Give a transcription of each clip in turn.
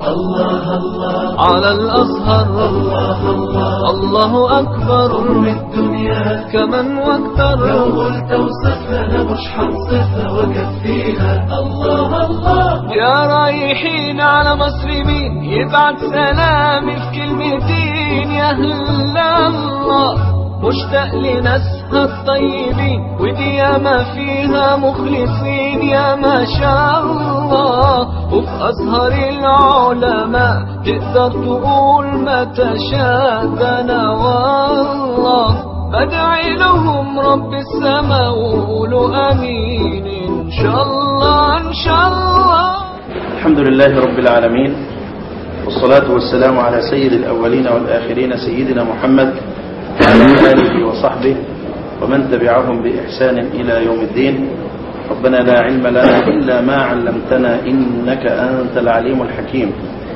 الله الله على الأزهر الله الله الله أكبر من الدنيا كمن واكثر لو قلت وصفنا مش حنصفها وكفيها الله الله يا رايحين على مسلمين يبعت سلامي في كلمتين يا أهل الله مشتاق لناسها الطيبين ودي ياما فيها مخلصين يا ما شاء الله وفي أزهر العلماء تقدر تقول ما تشاء ده أنا والله بدعي لهم رب السماء وقولوا امين ان شاء الله ان شاء الله الحمد لله رب العالمين والصلاة والسلام على سيد الأولين والآخرين سيدنا محمد وعلى آله وصحبه ومن تبعهم بإحسان إلى يوم الدين ربنا لا علم لنا إلا ما علمتنا إنك أنت العليم الحكيم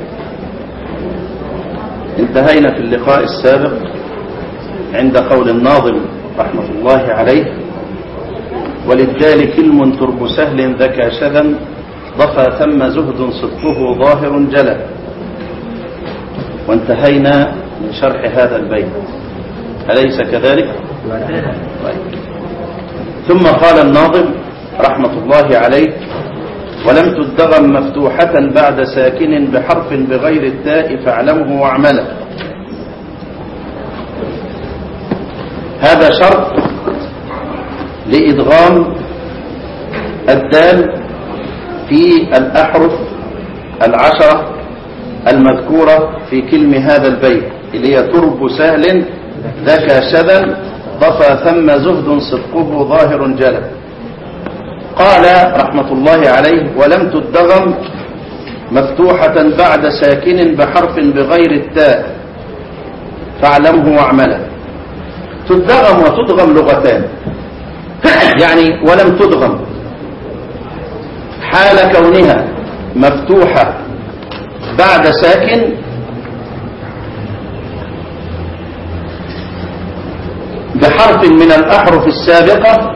انتهينا في اللقاء السابق عند قول الناظم رحمة الله عليه وللدال كلم ترب سهل ذكى شذا ضفى ثم زهد صدقه ظاهر جلى وانتهينا من شرح هذا البيت أليس كذلك؟ طيب. ثم قال الناظم رحمة الله عليه ولم تدغم مفتوحة بعد ساكن بحرف بغير التاء فاعلمه واعمله هذا شرط لإدغام الدال في الأحرف العشرة المذكورة في كلم هذا البيت اللي هي ترب سهل ذكى شذا ضفى ثم زهد صدقه ظاهر جلى قال رحمة الله عليه ولم تدغم مفتوحة بعد ساكن بحرف بغير التاء فاعلمه واعمله تدغم وتدغم لغتان يعني ولم تدغم حال كونها مفتوحة بعد ساكن بحرف من الأحرف السابقة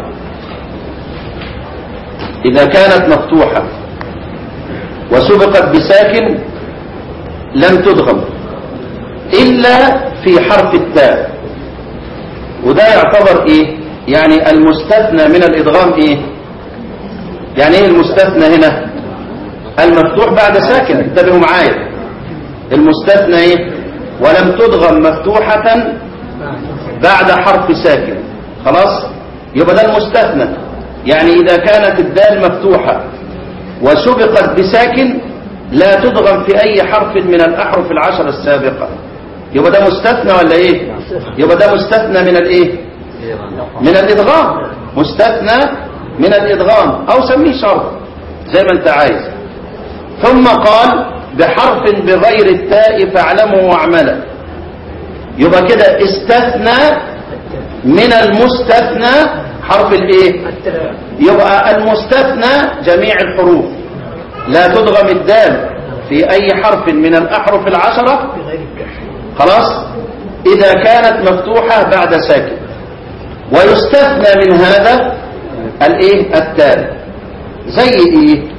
إذا كانت مفتوحة وسبقت بساكن لم تدغم إلا في حرف التاء وده يعتبر إيه يعني المستثنى من الإدغام إيه يعني إيه المستثنى هنا المفتوح بعد ساكن انتبهوا معايا المستثنى إيه ولم تدغم مفتوحة بعد حرف ساكن خلاص يبقى ده المستثنى يعني إذا كانت الدال مفتوحة وسبقت بساكن لا تدغم في أي حرف من الأحرف العشر السابقة يبقى ده مستثنى ولا إيه يبقى ده مستثنى من الإيه من الإدغام مستثنى من الإدغام أو سميه شرط زي ما أنت عايز ثم قال بحرف بغير التاء فاعلمه واعمله يبقى كده استثنى من المستثنى حرف الايه يبقى المستثنى جميع الحروف لا تدغم الدال في اي حرف من الاحرف العشرة خلاص اذا كانت مفتوحة بعد ساكن ويستثنى من هذا الايه التال زي ايه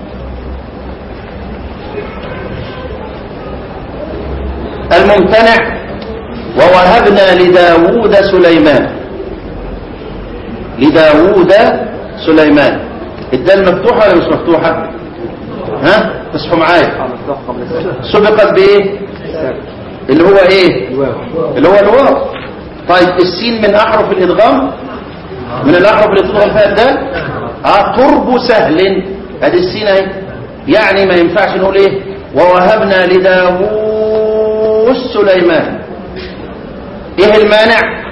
الممتنع ووهبنا لداود سليمان لداود سليمان الدال مفتوحة ولا مش مفتوحة ها تصحوا معايا سبقت بايه اللي هو ايه اللي هو الواو طيب السين من احرف الادغام من الاحرف اللي تدغم فيها الدال اه ترب سهل ادي السين اهي يعني ما ينفعش نقول ايه ووهبنا لداود سليمان ايه المانع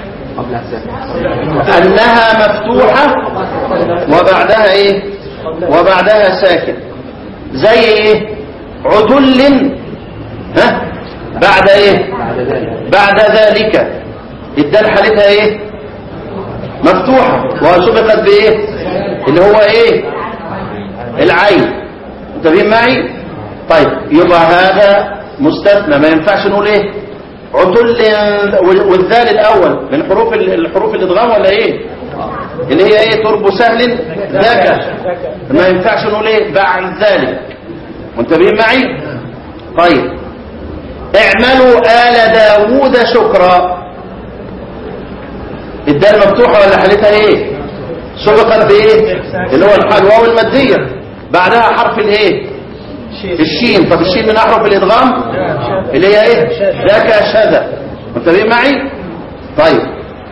انها مفتوحة وبعدها ايه وبعدها ساكن زي ايه عدل ها بعد ايه بعد ذلك الدال حالتها ايه مفتوحة وسبقت بايه اللي هو ايه العين انت فاهم معي طيب يبقى هذا مستثنى ما ينفعش نقول ايه عدل والذال الاول من حروف الحروف الادغام ولا ايه اللي هي ايه ترب سهل ذاك ما ينفعش نقول ايه بعد ذلك منتبهين معي طيب اعملوا آل داوود شكرا الدال مفتوحة ولا حالتها ايه سبقت بايه اللي هو الحال واو المادية بعدها حرف الايه الشين طب الشين من احرف الادغام اللي هي ايه ذاك شذا متفقين معي طيب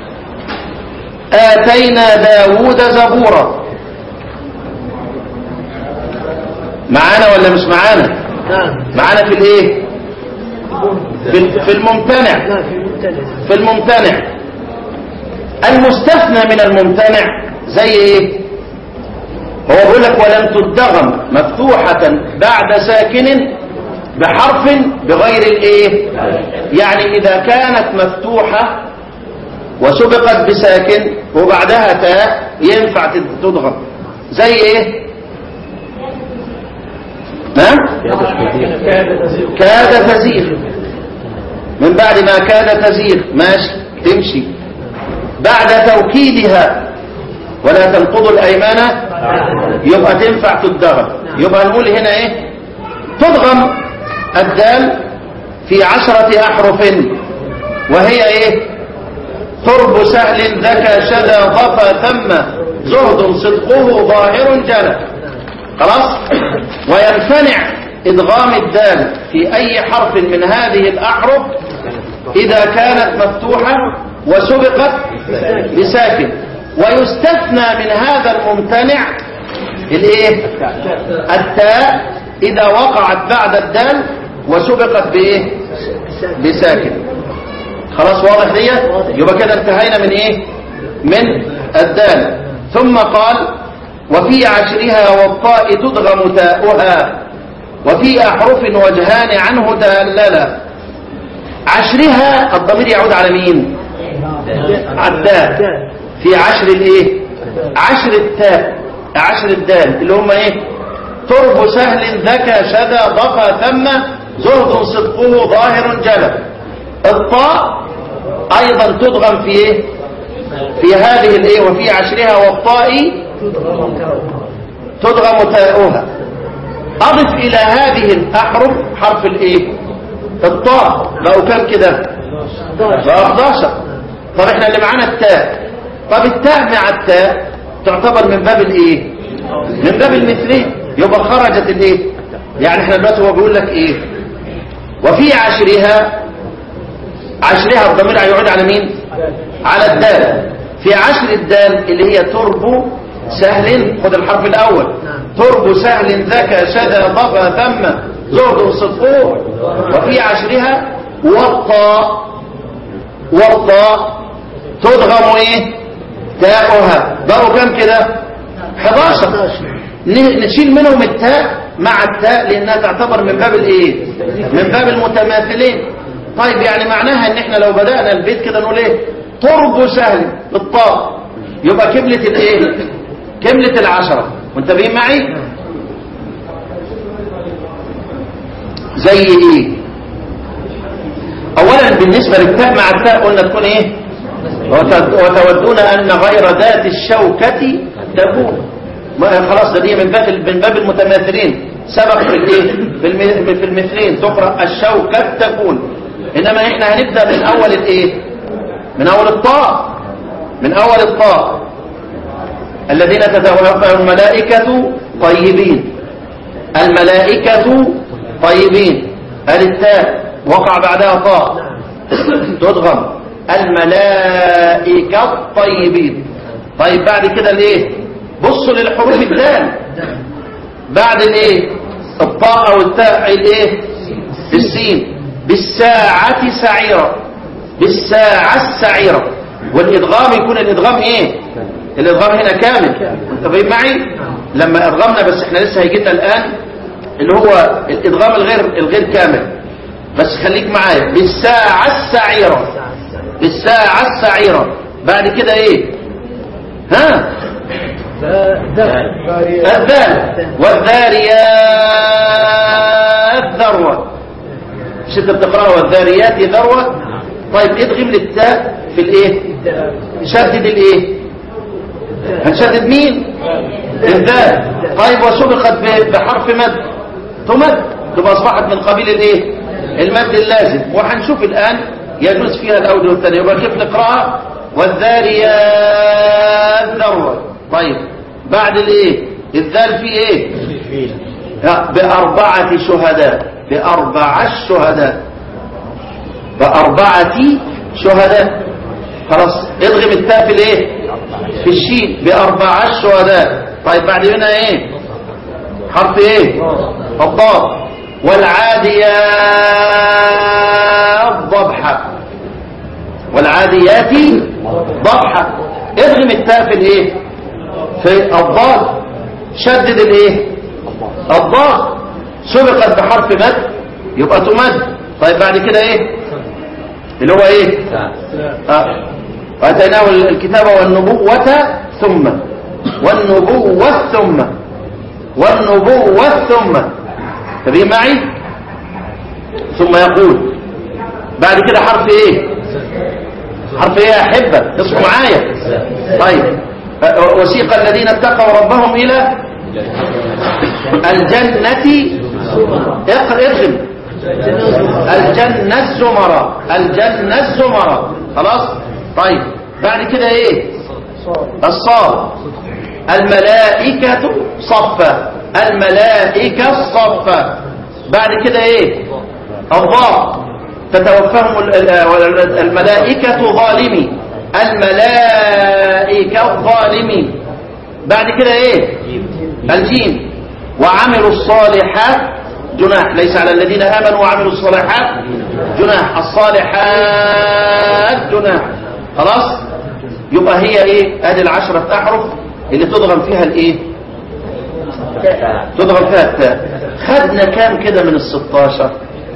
آتينا داوود زبورا معانا ولا مش معانا معانا في الايه في في الممتنع في الممتنع المستثنى من الممتنع زي ايه هو بيقول لك ولم تدغم مفتوحة بعد ساكن بحرف بغير الايه يعني اذا كانت مفتوحة وسبقت بساكن وبعدها تاء ينفع تدغم زي ايه نعم كاد تزيغ من بعد ما كاد تزيغ ماشي تمشي بعد توكيدها ولا تنقضوا الايمان يبقى تنفع تدغم يبقى نقول هنا ايه تدغم الدال في عشرة احرف وهي ايه ترب سهل ذكى شذا ضفى ثم زهد صدقه ظاهر جلى خلاص ويمتنع ادغام الدال في اي حرف من هذه الاحرف اذا كانت مفتوحة وسبقت بساكن ويستثنى من هذا الممتنع الايه التاء اذا وقعت بعد الدال وسبقت بايه بساكن خلاص واضح دي يبقى كده انتهينا من ايه من الدال ثم قال وفي عشرها والطاء تدغم تاؤها وفي احرف وجهان عنه تهللا عشرها الضمير يعود على مين عداد في عشر الايه عشر التاء عشر الدال اللي هم ايه ترب سهل ذكى شدى ضفى ثم زهد صدقه ظاهر جلى الطاء ايضا تدغم في ايه في هذه الايه وفي عشرها والطاء تدغم تاؤها اضف الى هذه الاحرف حرف الايه الطاء لو كان كده بقى 11 طب احنا اللي معانا التاء طب التاء مع التاء تعتبر من باب الايه من باب المثلين يبقى خرجت الايه يعني احنا دلوقتي هو بيقول لك ايه وفي عشرها عشرها الضمير هيعود على مين على الدال في عشر الدال اللي هي تربو سهل خد الحرف الاول تربو سهل ذكى شذا ضفى ثم زهد صدقه وفي عشرها والطاء والطاء تدغم ايه تاؤها بقوا كم كده 11 نشيل منهم التاء مع التاء لانها تعتبر من باب الايه من باب المتماثلين طيب يعني معناها ان احنا لو بدأنا البيت كده نقول ايه ترب سهل بالطاء يبقى كملة الايه كملة العشرة منتبهين معي زي ايه اولا بالنسبة للتاء مع التاء قلنا تكون ايه وتودون ان غير ذات الشوكة تكون خلاص ده دي من باب من باب المتماثلين سبق في الايه في المثلين تقرا الشوكة تكون انما احنا هنبدا من اول الايه من اول الطاء من اول الطاء الذين تتوفاهم الملائكة طيبين الملائكة طيبين التاء وقع بعدها طاء تدغم الملائكة الطيبين طيب بعد كده الايه بصوا للحروف الدال بعد الايه الطاء او التاء الايه السين بالساعة سعيرة بالساعة السعيرة والادغام يكون الادغام ايه الادغام هنا كامل انت معي لما ادغمنا بس احنا لسه هيجي لنا الان اللي هو الادغام الغير الغير كامل بس خليك معايا بالساعة السعيرة بالساعة السعيرة بعد كده ايه ها الذال والذاريات ذروة مش انت بتقرأها والذاريات ذروة طيب ادغم للتاء في الايه شدد الايه هنشدد مين الذال طيب وسبقت بحرف مد تمد تبقى أصبحت من قبيل الإيه المد اللازم وهنشوف الآن يجوز فيها الأول والثاني يبقى كيف نقرأها والذاريات ذروة طيب بعد الإيه الذال فيه إيه لا، بأربعة شهداء بأربعة شهداء بأربعة شهداء خلاص اضغم التاء في الايه في الشين بأربعة شهداء طيب بعد منها ايه حرف ايه الضاد والعاديات ضبحا والعاديات ضبحا اضغم التاء في الايه في الضاد شدد الايه الضاد سبقت بحرف مد يبقى تمد طيب بعد كده ايه اللي هو ايه آه. واتيناه الكتاب والنبوة ثم والنبوة ثم والنبوة ثم تبيه معي ثم يقول بعد كده حرف ايه حرف ايه يا احبة اصحوا معايا طيب آه، وسيق الذين اتقوا ربهم الى الجنة اقرأ ارغم الجنة الزمرة الجنة الزمرة خلاص طيب بعد كده ايه الصاد الملائكة صفا الملائكة صفا بعد كده ايه الضاء تتوفاهم ال- ال- الملائكة ظالمي الملائكة ظالمي بعد كده ايه الجيم وعملوا الصالحات جناح ليس على الذين آمنوا وعملوا الصالحات جناح الصالحات جناح خلاص يبقى هي ايه ادي العشرة احرف اللي تضغم فيها الايه تضغم فيها التاء خدنا كام كده من الستاشر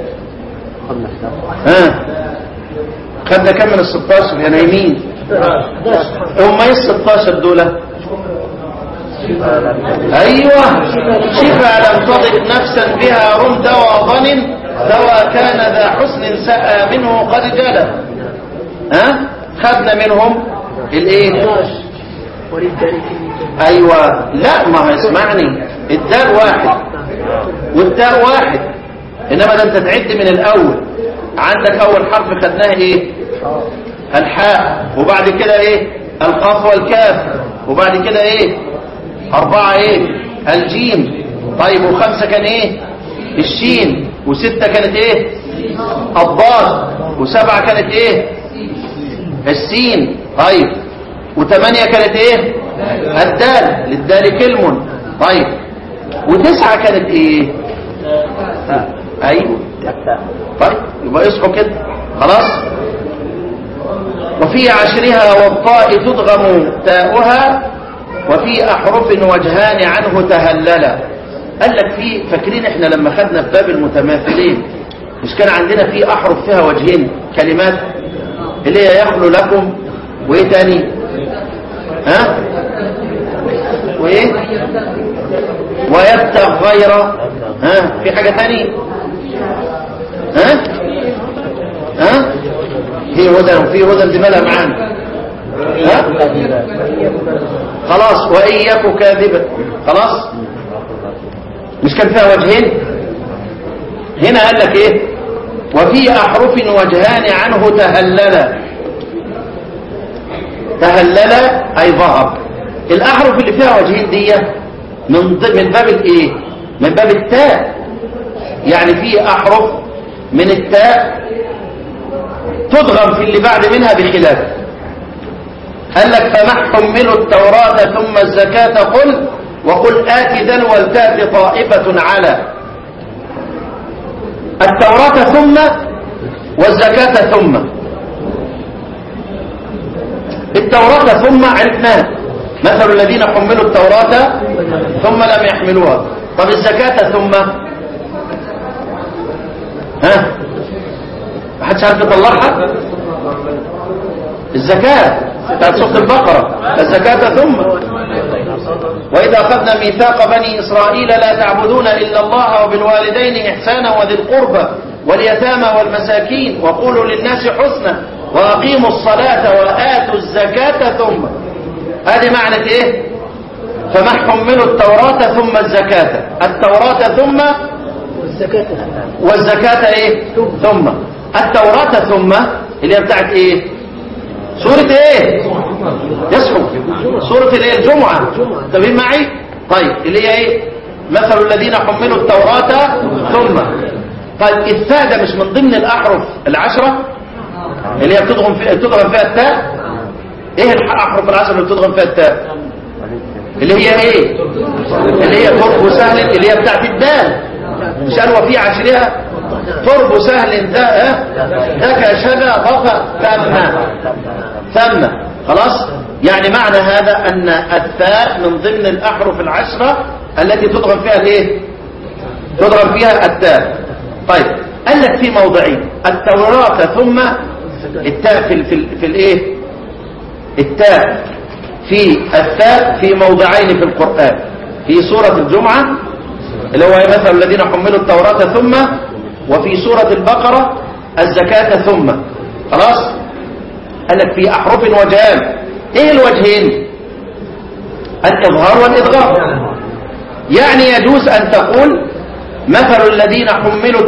ها خدنا كام من الستاشر يا نايمين هم ايه الستاشر دول ايوه شفا لم تضق نفسا بها رم دواء ظن دواء كان ذا حسن سأى منه قد جلى ها خدنا منهم الايه ايوه لا ما هو اسمعني الدال واحد والتاء واحد انما ده انت تعد من الاول عندك اول حرف خدناه ايه الحاء وبعد كده ايه القاف والكاف وبعد كده ايه أربعة إيه الجيم طيب وخمسة كان إيه الشين وستة كانت إيه الضاد وسبعة كانت إيه السين طيب وثمانية كانت إيه الدال للدال كلم طيب وتسعة كانت إيه أيوه طيب يبقى اصحوا كده خلاص وفي عشرها والطاء تدغم تاؤها وفي أحرف وجهان عنه تهللا قال لك في فاكرين احنا لما خدنا في باب المتماثلين مش كان عندنا في أحرف فيها وجهين كلمات اللي هي يخلو لكم وايه تاني ها وايه ويبتغ غير ها في حاجة تاني ها ها في هدى وفي هدى دي مالها معانا ها خلاص وإن يك كاذبا خلاص مش كان فيها وجهين هنا قال لك ايه وفي أحرف وجهان عنه تهللا تهللا أي ظهر الأحرف اللي فيها وجهين دي من ض- من باب الايه من باب التاء يعني في أحرف من التاء تضغم في اللي بعد منها بخلاف قال لك فما حملوا التوراة ثم الزكاة قل وقل آت ذا ولتأت طائفة على التوراة ثم والزكاة ثم التوراة ثم عرفناها مثل الذين حملوا التوراة ثم لم يحملوها طب الزكاة ثم ها ما حدش عارف يطلعها الزكاة بتاعت سورة البقرة الزكاة ثم وإذا أخذنا ميثاق بني إسرائيل لا تعبدون إلا الله وبالوالدين إحسانا وذي القربى واليتامى والمساكين وقولوا للناس حسنا وأقيموا الصلاة وآتوا الزكاة ثم هذه معنى إيه فما حملوا التوراة ثم الزكاة التوراة ثم والزكاة والزكاة ايه ثم التوراة ثم اللي هي بتاعت ايه سورة ايه يسحب سورة الايه الجمعة تمام معي طيب اللي هي ايه مثل الذين حملوا التوراة ثم طيب الثاء ده مش من ضمن الاحرف العشرة اللي هي بتضغم فيها بتضغم فيها التاء ايه الاحرف العشرة اللي بتضغم فيها التاء اللي هي ايه اللي هي ترب سهل اللي هي بتاعت الدال مش قال وفي عشرها ترب سهل ذا ذاك شذا ضفا ثم ثم خلاص يعني معنى هذا ان الثاء من ضمن الاحرف العشرة التي تضغم فيها الايه تضغم فيها التاء طيب قال لك في موضعين التوراة ثم التاء في ال في, ال في الايه التاء في التاء في موضعين في القرآن في سورة الجمعة اللي هو مثل الذين حملوا التوراة ثم وفي سورة البقرة الزكاة ثم خلاص قال لك في أحرف وجهان ايه الوجهين الإظهار والإدغام يعني يجوز أن تقول مثل الذين حملوا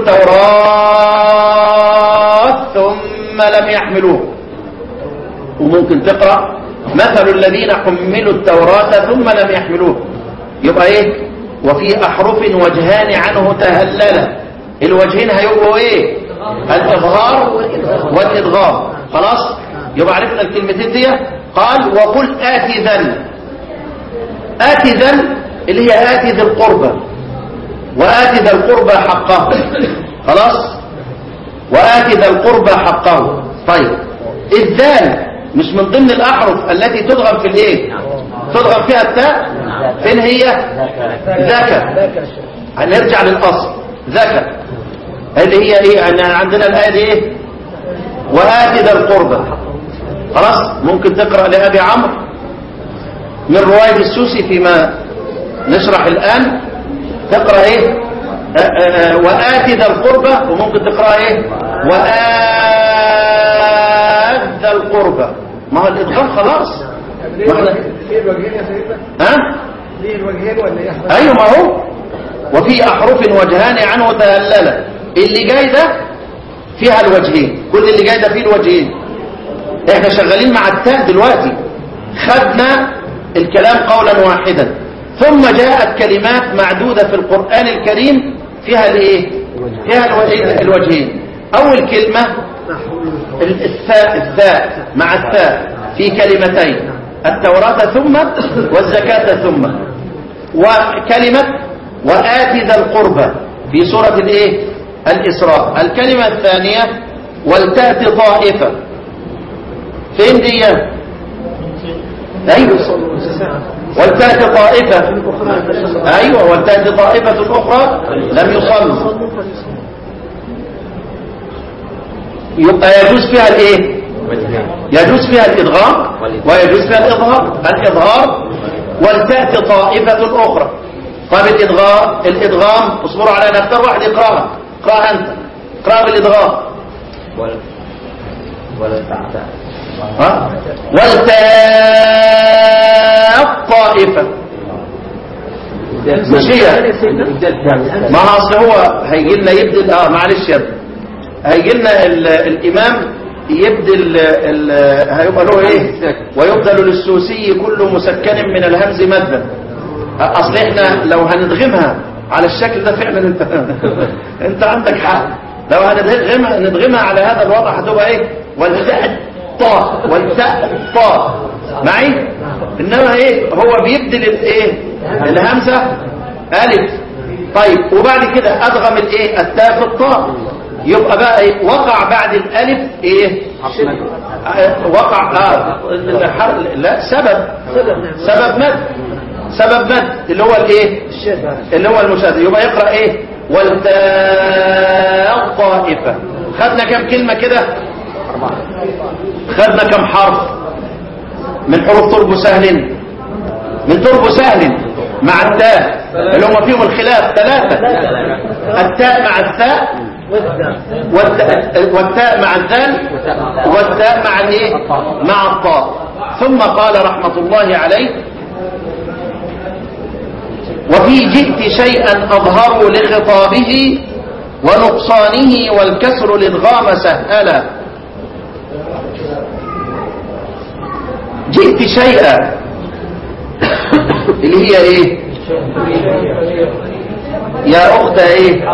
التوراة ثم لم يحملوه وممكن تقرأ مثل الذين حملوا التوراة ثم لم يحملوه يبقى ايه وفي احرف وجهان عنه تهلل الوجهين هيبقوا ايه الاظهار والادغام خلاص يبقى عرفنا الكلمتين دي قال وقل آتي ذن آتي ذن اللي هي آتي ذي القربى وآتي ذا القربى حقه خلاص وآتي ذا القربى حقه طيب الذال مش من ضمن الأحرف التي تضغم في الايه تضغم فيها التاء فين هي ذاك هنرجع للأصل ذاك اللي هي ايه يعني عندنا الآية دي ايه وآتي ذا القربى خلاص ممكن تقرأ لأبي عمرو من رواية السوسي فيما نشرح الآن تقرأ ايه آه، آه، وآتي ذا القربى وممكن تقرأ ايه وآت ذا القربى ما هو الإدغام خلاص ما احنا ليه الوجهين يا سيدنا ها ليه الوجهين ولا ايه احمد ايوه ما هو وفي احرف وجهان عنه تهلل اللي جاي ده فيها الوجهين كل اللي جاي ده فيه الوجهين احنا شغالين مع التاء دلوقتي خدنا الكلام قولا واحدا ثم جاءت كلمات معدودة في القرآن الكريم فيها الايه فيها الوجهين, الوجهين اول كلمة ال- الثاء الثاء مع الثاء في كلمتين التوراة ثم والزكاة ثم وكلمة وآتي ذا القربى في سورة الايه الإسراء الكلمة الثانية ولتأتي طائفة فين دي ايوه ولتأتي طائفة ايوه ولتأتي طائفة اخرى لم يصلوا يبقى يجوز فيها الايه يجوز فيها الادغام ويجوز فيها الاظهار الاظهار ولتأتي طائفة اخرى طيب الادغام الادغام اصبروا على نختار واحد يقراها اقراها انت اقراها بالادغام ولا ولا تعتع ها والتاء طائفة مش هي ما هو اصل هو هيجي لنا يبدل اه معلش يا ابني هيجي لنا ال- الامام يبدل ال هيبقى له ايه ويبدل للسوسي كل مسكن من الهمز مدا اصل احنا لو هندغمها على الشكل ده فعلا انت انت عندك حق لو هندغمها ندغمها على هذا الوضع هتبقى ايه والتاء طاء والتاء طاء معي انما ايه هو بيبدل الايه الهمزه الف طيب وبعد كده ادغم الايه التاء في الطاء يبقى بقى إيه؟ وقع بعد الالف ايه آه، وقع اه الحر- لا سبب سبب مد سبب مد اللي هو الايه اللي هو المشاهد يبقى يقرا ايه والتاء طائفه خدنا كم كلمه كده خدنا كم حرف من حروف تربو سهل من تربو سهل مع التاء اللي هم فيهم الخلاف ثلاثة التاء مع الثاء والتاء, والتاء مع الذال والتاء مع الايه مع الطاء ثم قال رحمة الله عليه وفي جئت شيئا أظهر لخطابه ونقصانه والكسر الادغام سهلا جئت شيئا اللي هي ايه يا اخت ايه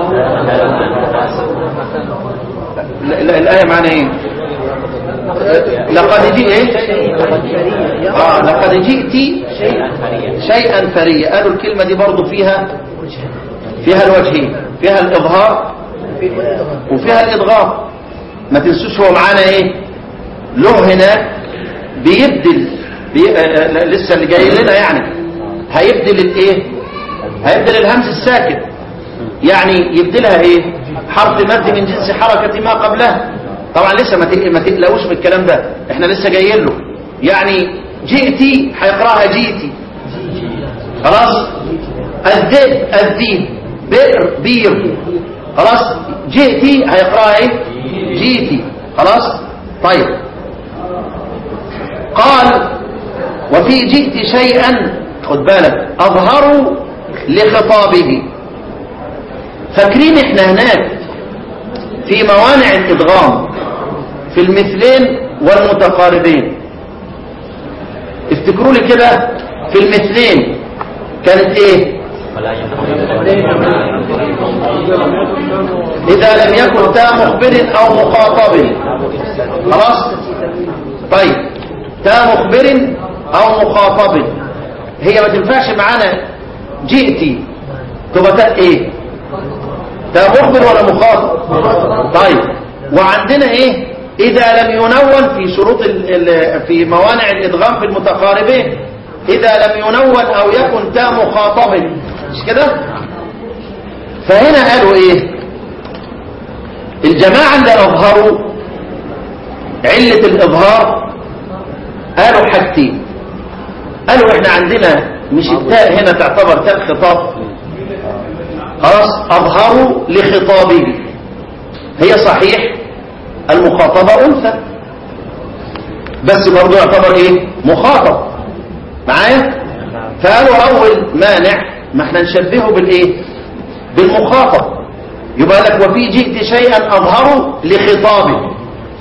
لا لا الايه معنى ايه لقد جئت ايه اه لقد جئت شيئا فريا شيئا فريا قالوا الكلمة دي برضو فيها فيها الوجهين فيها الإظهار وفيها الإضغام ما تنسوش هو معانا ايه له هناك بيبدل بي... آه، آه، لسه اللي جاي لنا يعني هيبدل الايه هيبدل الهمز الساكن يعني يبدلها ايه حرف مد من جنس حركة ما قبلها طبعا لسه ما تق- ما تقلقوش من الكلام ده احنا لسه جايين له يعني جئتي هيقراها جيتي خلاص الذئب الذيب بئر بير خلاص جئتي هيقراها ايه جيتي خلاص طيب قال وفي جئت شيئا خد بالك اظهروا لخطابه فاكرين احنا هناك في موانع الادغام في المثلين والمتقاربين افتكروا لي كده في المثلين كانت ايه ولا اذا لم يكن تاء مخبر او مخاطب خلاص طيب تاء مخبر او مخاطب هي ما تنفعش معانا جئتي تبقى تاء ايه تاء مخبر ولا مخاطب طيب وعندنا ايه اذا لم ينون في شروط ال ال في موانع الادغام في المتقاربين اذا لم ينون او يكن تاء مخاطب مش كده فهنا قالوا ايه الجماعة اللي اظهروا علة الاظهار قالوا حاجتين قالوا احنا عندنا مش التاء هنا تعتبر تاء خطاب خلاص اظهروا لخطابه هي صحيح المخاطبة انثى بس برضو يعتبر ايه مخاطب معايا فقالوا اول مانع ما احنا نشبهه بالايه بالمخاطب يبقى لك وفي جئت شيئا اظهره لخطابه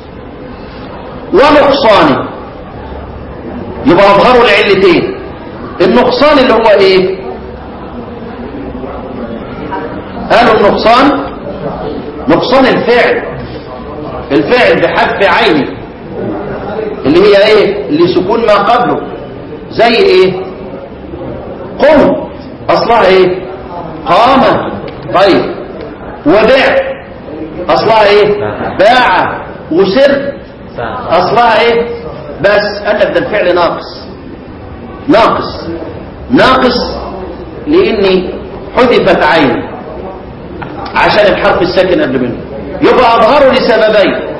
ونقصانه يبقى اظهره لعلتين النقصان اللي هو ايه قالوا النقصان نقصان الفعل الفعل بحذف عينه اللي هي ايه اللي سكون ما قبله زي ايه قم اصلها ايه قام طيب وبع اصلها ايه باع وسر اصلها ايه بس قال لك ده الفعل ناقص ناقص ناقص لاني حذفت عينه عشان الحرف الساكن قبل منه يبقى اظهره لسببين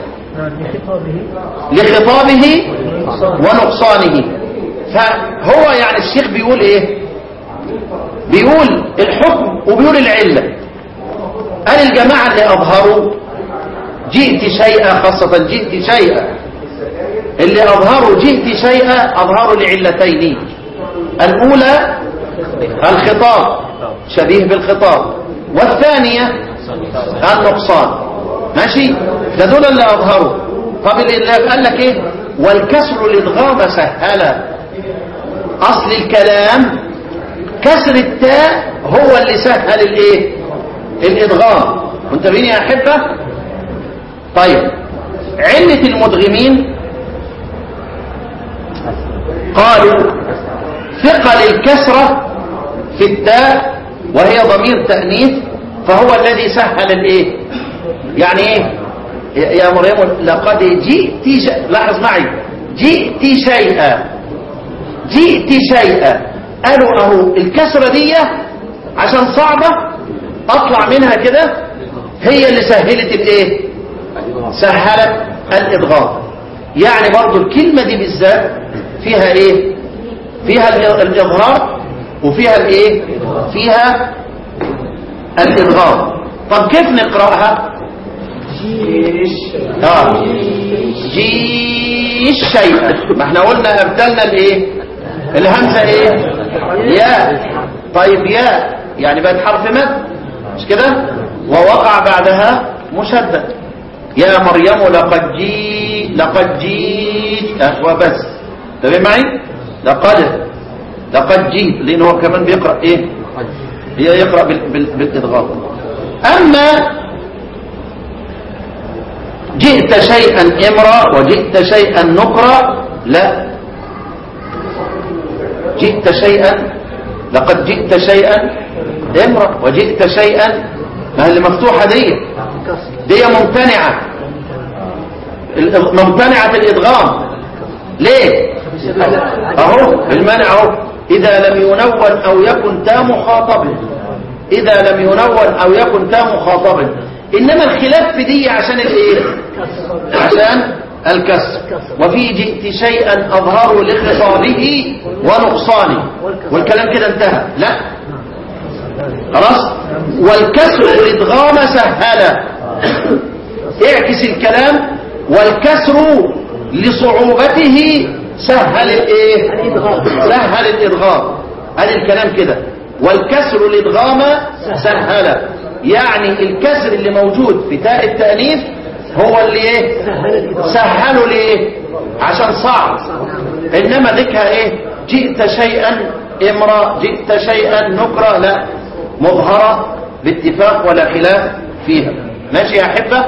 لخطابه ونقصانه فهو يعني الشيخ بيقول ايه بيقول الحكم وبيقول العلة قال الجماعة اللي اظهروا جئت شيئا خاصة جئت شيئا اللي اظهروا جئت شيئا اظهروا لعلتين الاولى الخطاب شبيه بالخطاب والثانية النقصان ماشي ده دول اللي اظهروا طب اللي قال لك ايه والكسر الادغام سهلا اصل الكلام كسر التاء هو اللي سهل الايه الادغام منتبهين يا احبه طيب علة المدغمين قالوا ثقل الكسرة في التاء وهي ضمير تأنيث فهو الذي سهل الايه يعني ايه يا مريم لقد جئت ش... لاحظ معي جئت شيئا جئت شيئا قالوا اهو الكسرة دي عشان صعبة اطلع منها كده هي اللي سهلت الايه سهلت الادغام يعني برضو الكلمة دي بالذات فيها ايه فيها ال- الاظهار وفيها الايه فيها الادغام طب كيف نقرأها اه جيش شيئا ما احنا قلنا ابدلنا الايه الهمزه ايه ياء طيب ياء يعني بقت حرف مد مش كده ووقع بعدها مشدد يا مريم لقد جي لقد جيت أه وبس تمام معي لقد لقد جيت لأنه هو كمان بيقرأ إيه هي يقرأ بال... بال... بالإضغام أما جئت شيئا إمرا وجئت شيئا نكرا لا جئت شيئا لقد جئت شيئا امرأ وجئت شيئا ما هي اللي مفتوحة دي دي ممتنعة الإض- ممتنعة الإدغام ليه اهو المانع اهو إذا لم ينون أو يكن تا مخاطبا إذا لم ينون أو يكن تا مخاطبا إنما الخلاف في دي عشان الإيه عشان الكسر وفي جئت شيئا أظهر لخطابه ونقصانه والكلام كده انتهى لا خلاص والكسر الادغام سهل اعكس الكلام والكسر لصعوبته سهل الايه سهل الادغام ادي الكلام كده والكسر الادغام سهل يعني الكسر اللي موجود في تاء التانيث هو اللي ايه سهله ليه عشان صعب انما ذكها ايه جئت شيئا امرا جئت شيئا نكرا لا مظهرة باتفاق ولا خلاف فيها ماشي يا احبه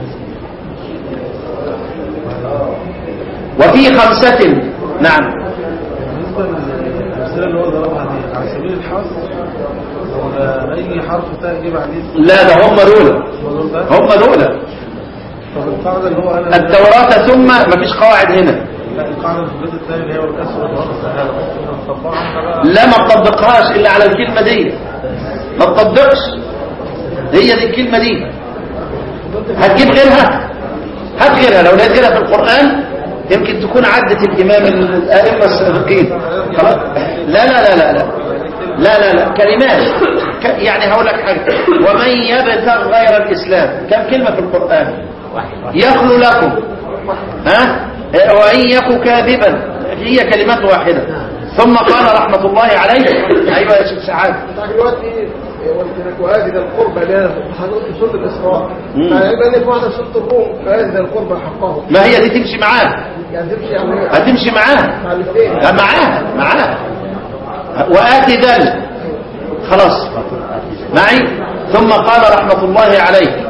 وفي خمسة نعم بالنسبة للأمثلة اللي هو ضربها دي على سبيل الحصر ولا أي حرف تاء جه بعديه لا ده هم دول الموضوع ده هم دول طب القاعدة اللي هو أنا التوراة ثم مفيش قواعد هنا لا القاعدة في البيت الثاني اللي هي والكسر والضغط سهلة بس نطبقها احنا بقى لا ما تطبقهاش الا على الكلمة دي ما تطبقش هي دي الكلمة دي هتجيب غيرها هات غيرها لو لقيت غيرها في القرآن يمكن تكون عدت الإمام الأئمة السابقين خلاص لا لا لا لا لا لا لا لا كلمات ك- يعني هقول لك حاجة ومن يبتغ غير الإسلام كم كلمة في القرآن يخلو لكم ها وإن يك كاذبا هي كلمات واحدة ثم قال رحمة الله عليه أيوة يا شيخ سعاد بتاع دلوقتي وهذه القربة اللي هي هنقول في سورة الإسراء مم. فيبقى لك واحدة سورة الروم وهذه القربة حقه ما هي دي تمشي معاه يعني تمشي يعني هتمشي معاه مع الاثنين لا، معاه معاه وآتي ذل خلاص معي ثم قال رحمة الله عليه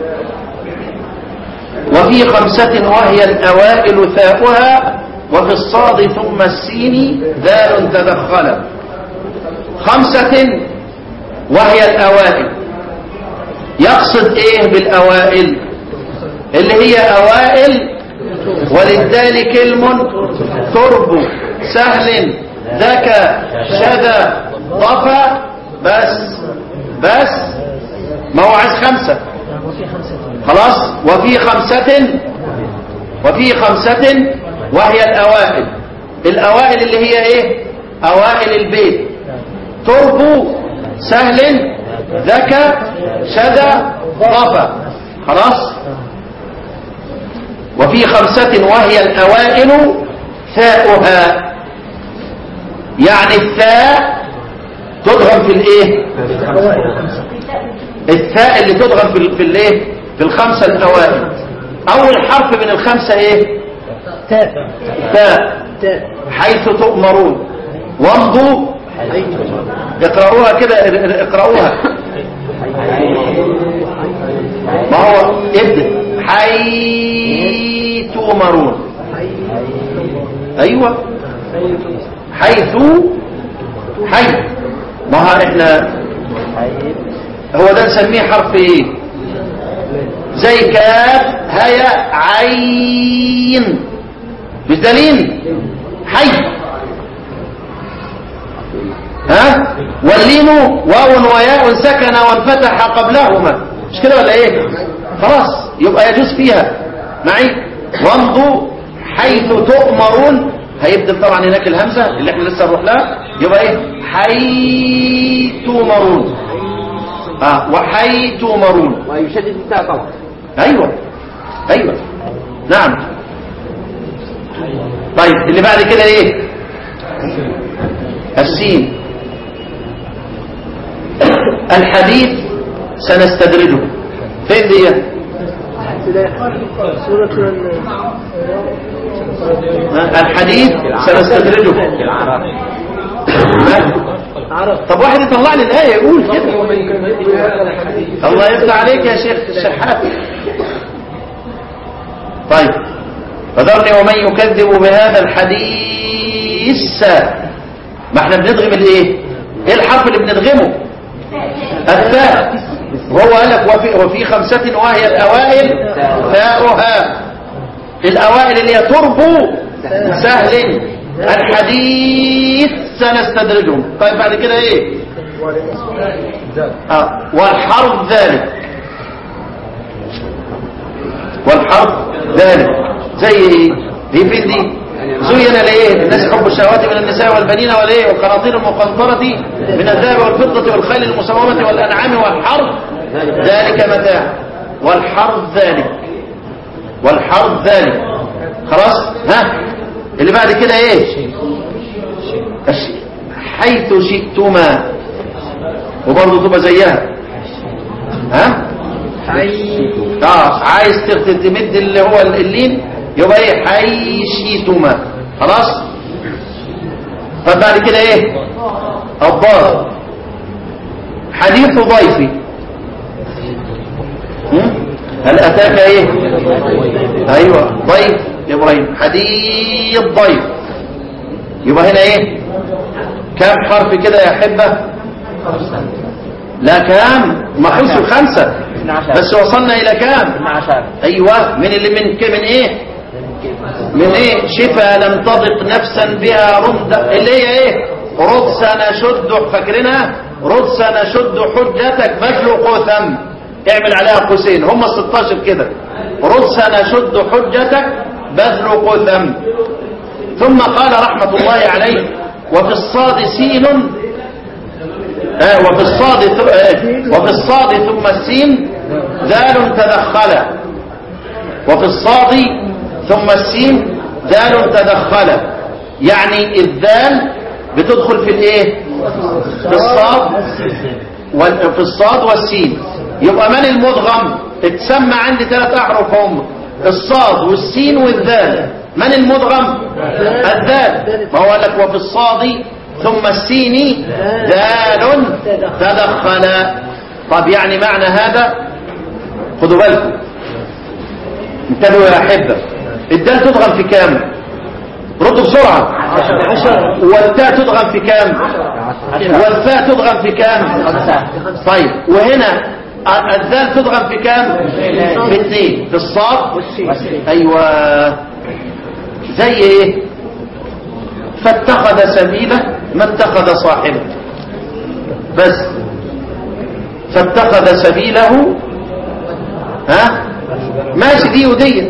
وفي خمسة وهي الأوائل ثاؤها وفي الصاد ثم السين ذال تدخل خمسة وهي الأوائل يقصد ايه بالأوائل اللي هي أوائل وللدال كلم ترب سهل ذكى شذا ضفى بس بس ما هو عايز خمسة خلاص وفي خمسة وفي خمسة وهي الأوائل الأوائل اللي هي ايه أوائل البيت ترب سهل ذكى شذا ضفى خلاص وفي خمسة وهي الأوائل ثاؤها يعني الثاء تضغم في الايه الثاء اللي تضغم في ال- في الايه في الخمسة الأوائل أول حرف من الخمسة ايه تاء حيث تؤمرون وامضوا اقرأوها كده اقرأوها ما هو ابدأ حيث تؤمرون ايوه حيث حيث ما ها احنا هو ده نسميه حرف ايه زي كاف هيا عين مش دليل حي ها واللين واو وياء سكن وانفتح قبلهما مش كده ولا ايه خلاص يبقى يجوز فيها معي وامضوا حيث تؤمرون هيبدل طبعا هناك الهمزة اللي احنا لسه هنروح لها يبقى ايه حيث تؤمرون اه وحيث تؤمرون ويشدد التاء طبعا ايوه ايوه نعم طيب اللي بعد كده ايه السين الحديث سنستدرجهم فين دي سورة ال- ها؟ الحديث سنستدرجهم ها؟ عرف طب واحد يطلع لي الآية يقول كده ومن يكذب بهذا الحديث الله يفتح عليك يا شيخ الشحات طيب فذرني ومن يكذب بهذا الحديث ما احنا بندغم الايه ايه الحرف اللي بندغمه الثاء وهو قال لك وفي, وفي خمسة وهي الأوائل ثاؤها الأوائل اللي هي تربو سهل الحديث سنستدرجهم طيب بعد كده ايه آه. والحرف ذلك والحرف ذلك زي ايه دي فين دي زين لايه الناس حب الشهوات من النساء والبنين والايه والقناطير المقنطرة من الذهب والفضة والخيل المسومة والأنعام والحرف ذلك متاع والحرف ذلك والحرف ذلك خلاص ها اللي بعد كده ايه الش- حيث شئتما وبرضه تبقى زيها ها اه عايز تخت- تمد اللي هو اللين يبقى ايه حيشيتما خلاص طب بعد كده ايه الضاد حديث ضيفي هم؟ هل اتاك ايه ايوه ضيف ابراهيم حديث ضيف يبقى هنا ايه كام حرف كده يا حبه لا كام ما خلصوا خمسة بس وصلنا إلى كام أيوة من اللي من ك- من إيه من إيه شفا لم تضق نفسا بها رد اللي هي إيه رد سنشد فاكرينها رد سنشد حجتك فجل قثم اعمل عليها قوسين هم 16 كده رد سنشد حجتك بذل قثم ثم قال رحمة الله عليه وفي الصاد سين آه وفي الصاد ث- آه وفي الصاد ثم السين ذال تدخل وفي الصاد ثم السين ذال تدخل يعني الذال بتدخل في الايه في الصاد وال- في الصاد والسين يبقى من المدغم اتسمى عندي ثلاث احرف هم الصاد والسين والذال من المدغم الذال ما هو قال لك وفي الصاد ثم السين ذال تدخل طب يعني معنى هذا خدوا بالكم انتبهوا يا احبه الدال تدغم في كام ردوا بسرعه والتاء تدغم في كام والفاء تدغم في كام طيب وهنا الذال تدغم في كام في اثنين في الصاد ايوه زي ايه فاتخذ سبيله ما اتخذ صاحبه بس فاتخذ سبيله ها ماشي دي ودي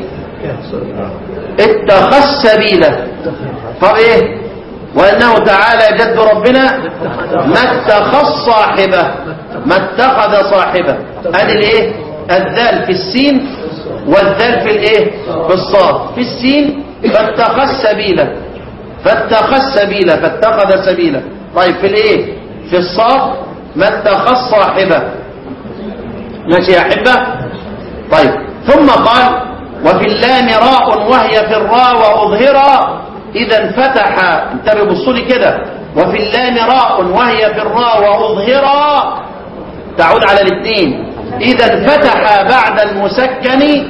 اتخذ سبيله طب ايه وانه تعالى جد ربنا ما اتخذ صاحبه ما اتخذ صاحبه ادي الايه الذال في السين والذال في الايه في الصاد في السين فاتخذ سبيله فاتخذ سبيله فاتخذ سبيله طيب في الايه في الصاد ما اتخذ صاحبه ماشي يا احبه طيب ثم قال وفي اللام راء وهي في الراء واظهرا اذا انفتح انتبه بصوا لي كده وفي اللام راء وهي في الراء واظهرا تعود على الاثنين اذا انفتح بعد المسكن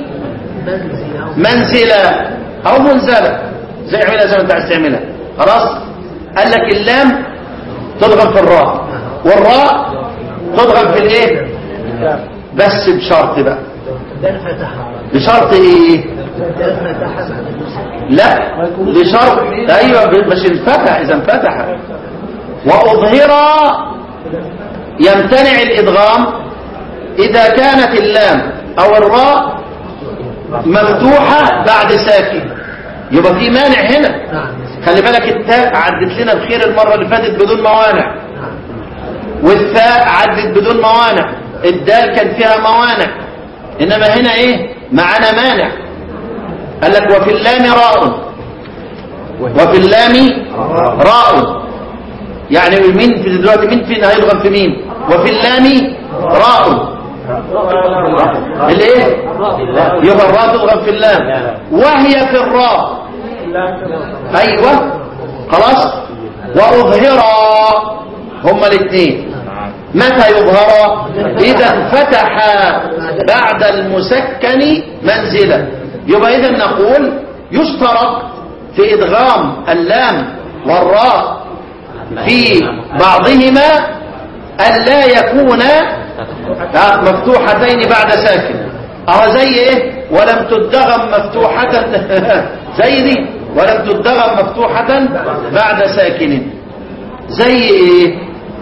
منزلا او منزلا زي اعملها زي ما انت عايز تعملها خلاص قال لك اللام تضغم في الراء والراء تضغم في الايه بس بشرط بقى بشرط ايه لا بشرط ايوه مش انفتح اذا انفتح واظهر يمتنع الادغام اذا كانت اللام او الراء مفتوحه بعد ساكن يبقى في مانع هنا خلي بالك التاء عدت لنا بخير المره اللي فاتت بدون موانع والثاء عدت بدون موانع الدال كان فيها موانع انما هنا ايه معانا مانع قال لك وفي اللام راء وفي اللام راء يعني مين في دلوقتي مين فينا هيضغم في مين وفي اللام راء الايه يبقى الراء تضغم في اللام وهي في الراء ايوه خلاص واظهرا هما الاثنين متى يظهر اذا فتح بعد المسكن منزلا يبقى اذا نقول يشترط في ادغام اللام والراء في بعضهما ألا يكون آه، مفتوحتين بعد ساكن اه زي ايه ولم تدغم مفتوحة زي دي ولم تدغم مفتوحة بعد ساكن زي ايه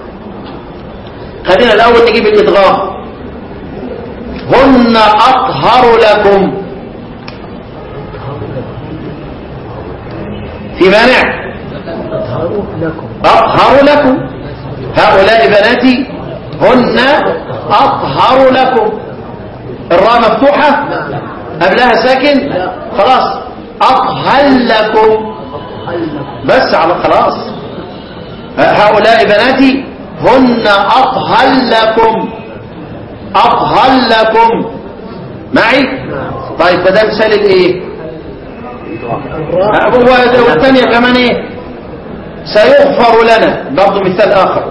خلينا الاول نجيب الادغام هن اطهر لكم في مانع أطهر لكم هؤلاء بناتي هن أطهر لكم الراء مفتوحة قبلها ساكن خلاص أطهر لكم بس على خلاص هؤلاء بناتي هن أطهر لكم أطهر لكم معي طيب فده مثال الايه هو والثانية كمان ايه سيغفر لنا برضو مثال آخر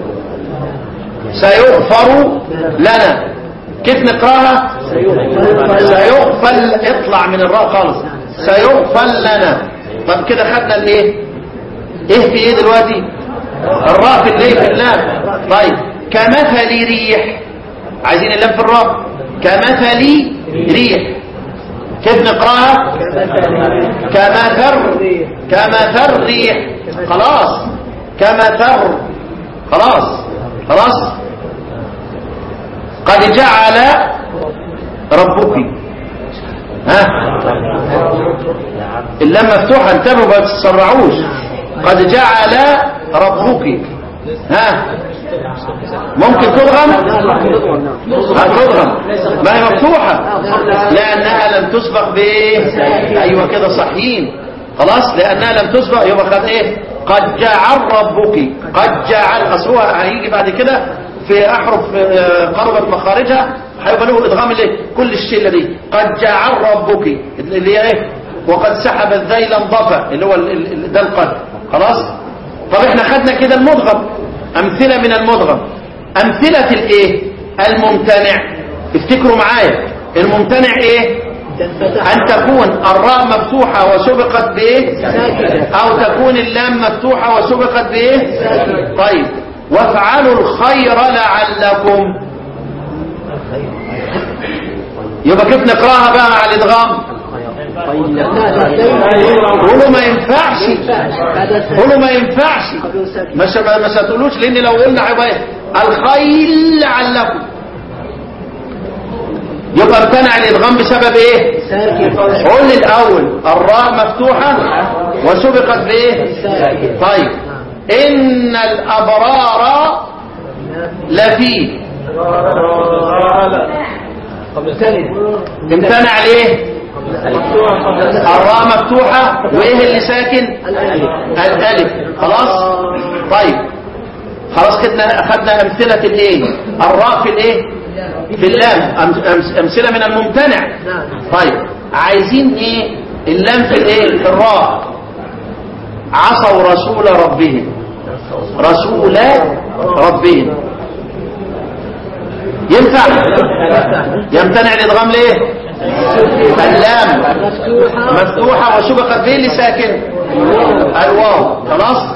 سيغفر لنا كيف نقراها سيغفل اطلع من الراء خالص سيغفل لنا طب كده خدنا الايه ايه في ايه دلوقتي الراء في الايه في اللام طيب كمثل ريح عايزين اللام في الراء كمثل ريح كيف نقراها كمثل كمثل ريح خلاص كمثل خلاص خلاص قد جعل ربك ها اللام مفتوحه انتبهوا ما تتسرعوش قد جعل ربك ها ممكن تضغم هتضغم ما هي مفتوحة لأنها لم تسبق بإيه أيوة كده صحيين خلاص لأنها لم تسبق يبقى خد إيه قد جعل ربك قد جعل أصل هو هيجي بعد كده في أحرف آه، قربت مخارجها هيبقى له إدغام الايه كل الشلة دي قد جعل ربك اللي هي إيه وقد سحب الذيل انضفى اللي هو ال- ال- ال- ده القدر خلاص طب احنا خدنا كده المدغم أمثلة من المدغم أمثلة الإيه الممتنع افتكروا معايا الممتنع إيه أن تكون الراء مفتوحة وسبقت بإيه أو تكون اللام مفتوحة وسبقت بإيه طيب وافعلوا الخير لعلكم يبقى كيف نقراها بقى مع الادغام قولوا ما ينفعش قولوا ما ينفعش مش مش هتقولوش لان لو قلنا هيبقى ايه الخيل لعلكم يبقى امتنع الادغام بسبب ايه قول لي الاول الراء مفتوحه وسبقت بايه طيب ان الابرار لفي امتنع ليه الراء مفتوحة وايه اللي ساكن الالف خلاص طيب خلاص كده اخذنا امثلة الايه الراء في الايه في اللام أم- أم- امثلة من الممتنع طيب عايزين ايه اللام في الايه في الراء عصوا رسول ربهم رسول ربهم ينفع يمتنع الادغام ليه اللام مفتوحة وسبقت به اللي ساكن الواو خلاص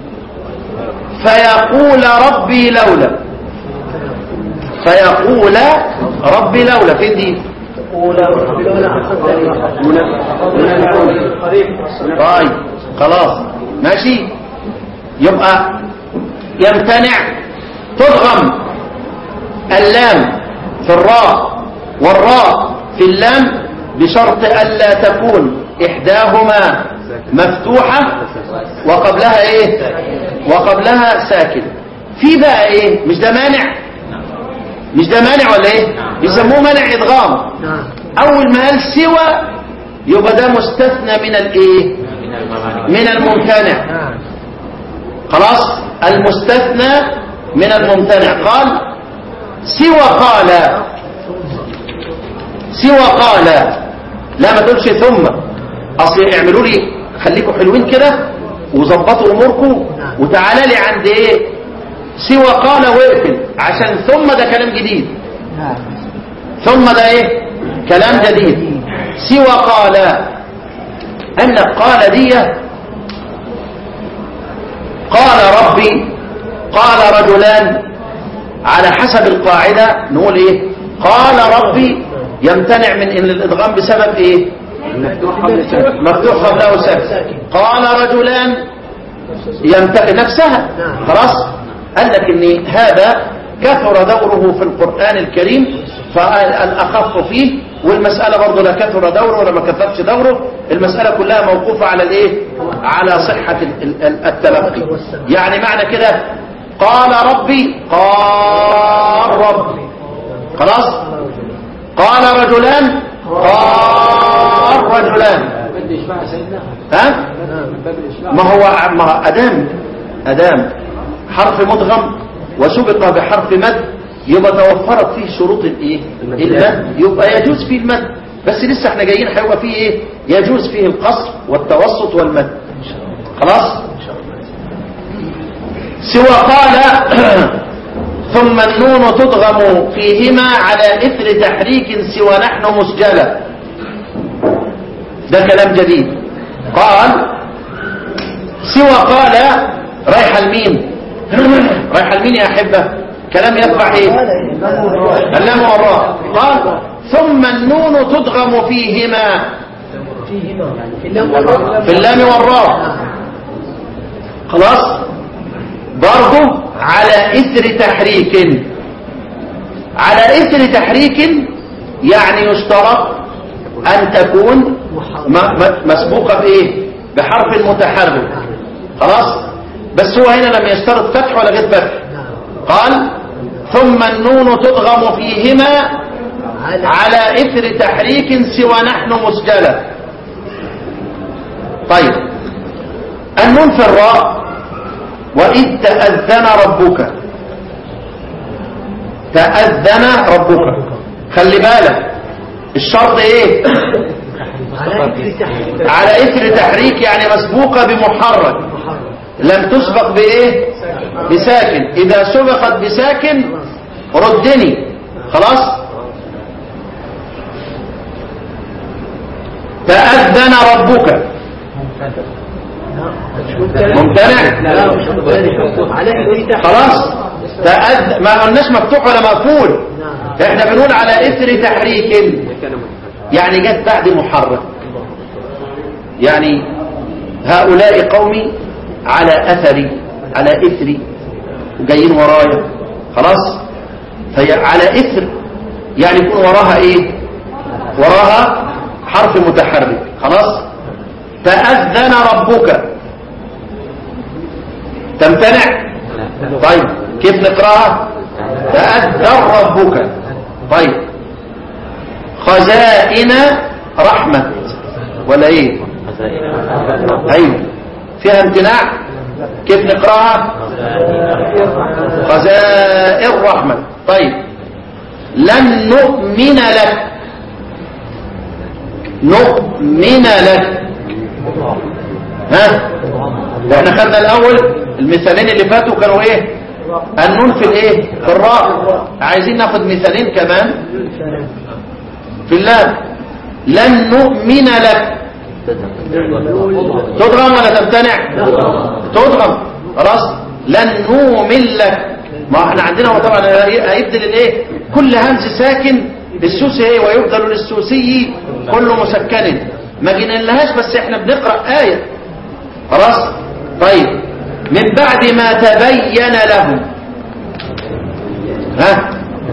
فيقول ربي لولا فيقول ربي لولا فين دي طيب خلاص ماشي يبقى يمتنع تضغم اللام في الراء والراء في اللام بشرط ألا تكون إحداهما مفتوحة وقبلها إيه وقبلها ساكن في بقى إيه مش ده مانع مش ده مانع ولا إيه يسموه مانع إدغام أول ما قال سوى يبقى ده مستثنى من الإيه من الممتنع خلاص المستثنى من الممتنع قال سوى قال سوى قال لا ما تقولش ثم اصل اعملوا لي خليكم حلوين كده وظبطوا اموركم وتعالى لي عند ايه سوى قال واقفل عشان ثم ده كلام جديد ثم ده ايه كلام جديد سوى قال ان قال دي قال ربي قال رجلان على حسب القاعدة نقول ايه قال ربي يمتنع من ان الادغام بسبب ايه مفتوح قبله ساكن قال رجلان يمتنع نفسها خلاص قال لك ان هذا كثر دوره في القرآن الكريم فالأخف فيه والمسألة برضه لا كثر دوره ولا ما كثرش دوره المسألة كلها موقوفة على الايه على صحة ال- ال- التلقي يعني معنى كده قال ربي قال ربي خلاص قال رجلان قال رجلان ها ما هو ما ادام ادام حرف مدغم وسبق بحرف مد يبقى توفرت فيه شروط الايه المد يبقى يجوز فيه المد بس لسه احنا جايين هيبقى فيه ايه يجوز فيه القصر والتوسط والمد خلاص سوى قال ثم النون تدغم فيهما على اثر تحريك سوى نحن مسجلة ده كلام جديد قال سوى قال رايح المين رايح المين يا أحبة كلام يتبع ايه اللام والراء قال ثم النون تدغم فيهما في اللام والراء خلاص برضه على اثر تحريك على اثر تحريك يعني يشترط ان تكون م- م- مسبوقة بايه بحرف متحرك خلاص بس هو هنا لم يشترط فتح ولا غير فتح قال ثم النون تدغم فيهما على اثر تحريك سوى نحن مسجلة طيب النون في الراء وإذ تأذن ربك تأذن ربك خلي بالك الشرط ايه على اثر تحريك يعني مسبوقة بمحرك لم تسبق بايه بساكن اذا سبقت بساكن ردني خلاص تأذن ربك ممتنع خلاص تأذ... ما قلناش مفتوح ولا مقفول احنا بنقول على اثر تحريك يعني جت بعد محرك يعني هؤلاء قومي على اثري على اثري وجايين ورايا خلاص فهي على اثر يعني يكون وراها ايه وراها حرف متحرك خلاص تأذن ربك تمتنع طيب كيف نقراها تأذن ربك طيب خزائن رحمة ولا ايه ايوه فيها امتناع كيف نقراها خزائن رحمة طيب لن نؤمن لك نؤمن لك ها ده احنا خدنا الاول المثالين اللي فاتوا كانوا ايه النون في الايه في الراء عايزين ناخد مثالين كمان في اللام لن نؤمن لك تضغم ولا تمتنع تضغم خلاص لن نؤمن لك ما احنا عندنا هو طبعا هيبدل الايه كل همز ساكن السوسي ايه ويبدل للسوسي كل مسكن ما جينالهاش بس احنا بنقرا ايه خلاص طيب من بعد ما تبين لهم ها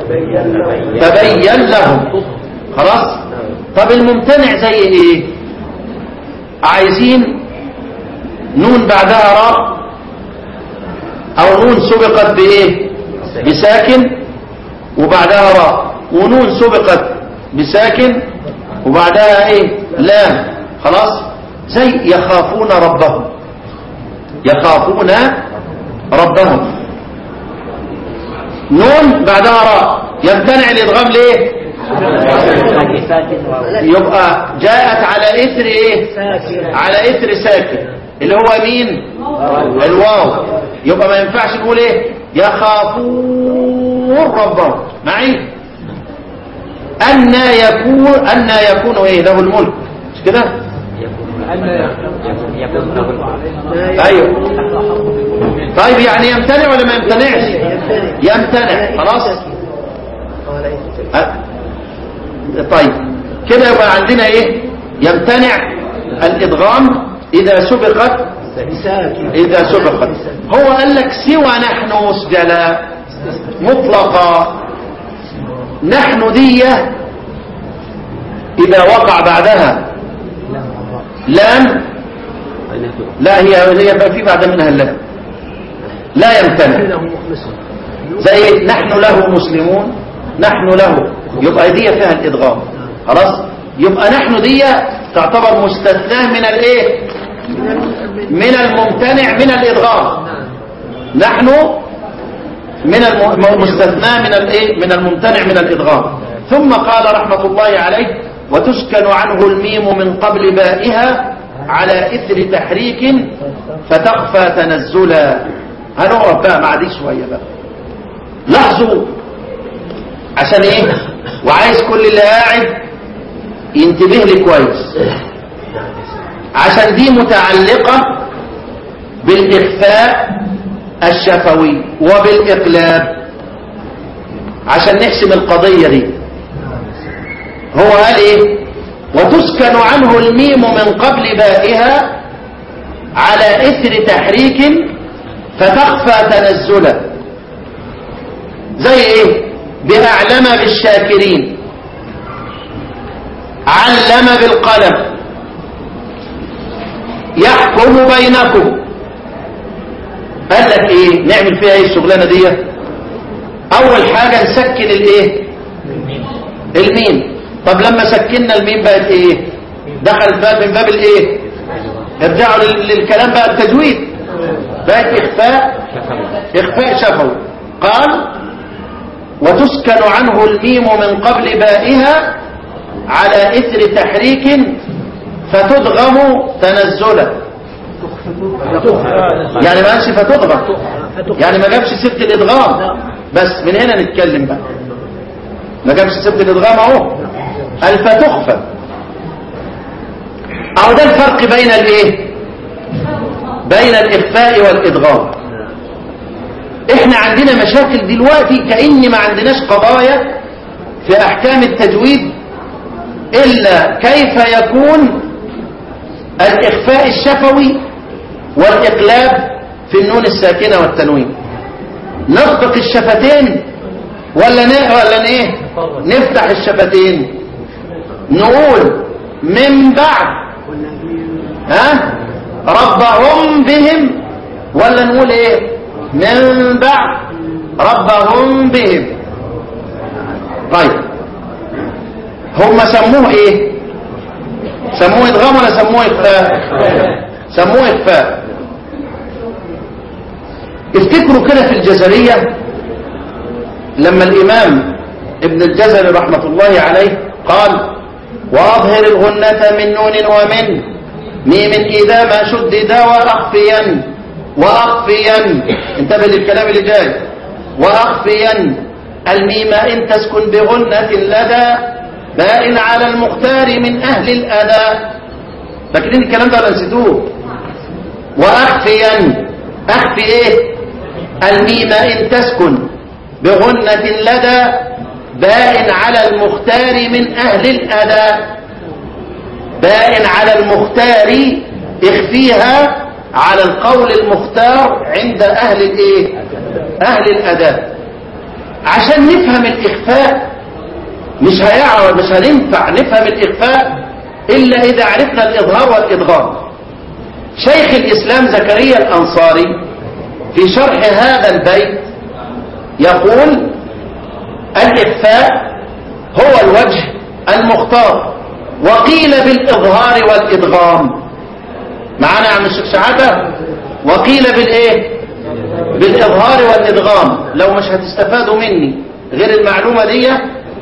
تبين لهم خلاص طب الممتنع زي ايه عايزين نون بعدها راء او نون سبقت بايه بساكن وبعدها راء ونون سبقت بساكن وبعدها ايه لام خلاص زي يخافون ربهم يخافون ربهم نون بعدها راء يمتنع الادغام ليه ساكن واو يبقى جاءت على اثر ايه على اثر ساكن اللي هو مين الواو يبقى ما ينفعش نقول ايه يخافون ربهم معي أن يكون أن يكون ايه له الملك مش كده يكون يكون له الملك. ايوه طيب يعني يمتنع ولا ما يمتنعش يمتنع خلاص أه. طيب كده يبقى عندنا ايه يمتنع الادغام اذا سبقت اذا سبقت هو قال لك سوى نحن مسجلا مطلقا نحن دي اذا وقع بعدها لام لا هي هي بقى في بعد منها اللام لا يمتنع زي نحن له مسلمون نحن له يبقى دي فيها الادغام خلاص يبقى نحن دي تعتبر مستثناه من الايه من الممتنع من الادغام نحن من الم- مستثناه من الايه من الممتنع من الادغام ثم قال رحمه الله عليه وتسكن عنه الميم من قبل بائها على اثر تحريك فتخفى تنزلا هنقف بقى مع دي شويه بقى لاحظوا عشان ايه وعايز كل اللي قاعد ينتبه لي كويس عشان دي متعلقة بالإخفاء الشفوي وبالإقلاب عشان نحسم القضية دي هو قال ايه وتسكن عنه الميم من قبل بائها على إثر تحريك فتخفى تنزلا زي ايه بأعلم بالشاكرين علم بالقلم يحكم بينكم قال لك ايه نعمل فيها ايه الشغلانه دي اول حاجه نسكن الايه الميم طب لما سكننا الميم بقت ايه دخلت بقى من باب الايه ارجعوا لل- للكلام بقى التجويد بقت اخفاء اخفاء شفوي قال وتسكن عنه الميم من قبل بائها على اثر تحريك فتدغم تنزلا يعني ما قالش فتدغم يعني ما جابش سيره الادغام بس من هنا نتكلم بقى ما جابش سيره الادغام اهو قال فتخفى اهو ده الفرق بين الايه بين الاخفاء والادغام احنا عندنا مشاكل دلوقتي كأن ما عندناش قضايا في احكام التجويد الا كيف يكون الاخفاء الشفوي والاقلاب في النون الساكنة والتنوين نطبق الشفتين ولا ن... ولا ن... ايه نفتح الشفتين نقول من بعد ها ربهم بهم ولا نقول ايه من بعد ربهم بهم طيب هم سموه ايه سموه ادغام ولا سموه اخفاء سموه اخفاء افتكروا كده في الجزرية لما الامام ابن الجزري رحمة الله عليه قال واظهر الغنة من نون ومن ميم اذا ما شدد واخفيا واخفيا انتبه للكلام اللي جاي واخفيا الميم ان تسكن بغنة لدى باء على المختار من اهل الاداء فاكرين الكلام ده ولا نسيتوه واخفيا اخفي ايه الميم ان تسكن بغنة لدى باء على المختار من اهل الاداء باء على المختار اخفيها على القول المختار عند اهل الايه اهل الاداء عشان نفهم الاخفاء مش هيعرف مش هننفع نفهم الاخفاء الا اذا عرفنا الاظهار والادغام شيخ الاسلام زكريا الانصاري في شرح هذا البيت يقول الاخفاء هو الوجه المختار وقيل بالاظهار والادغام معانا يا عم الشيخ شحاته وقيل بالايه بالاظهار والادغام لو مش هتستفادوا مني غير المعلومه دي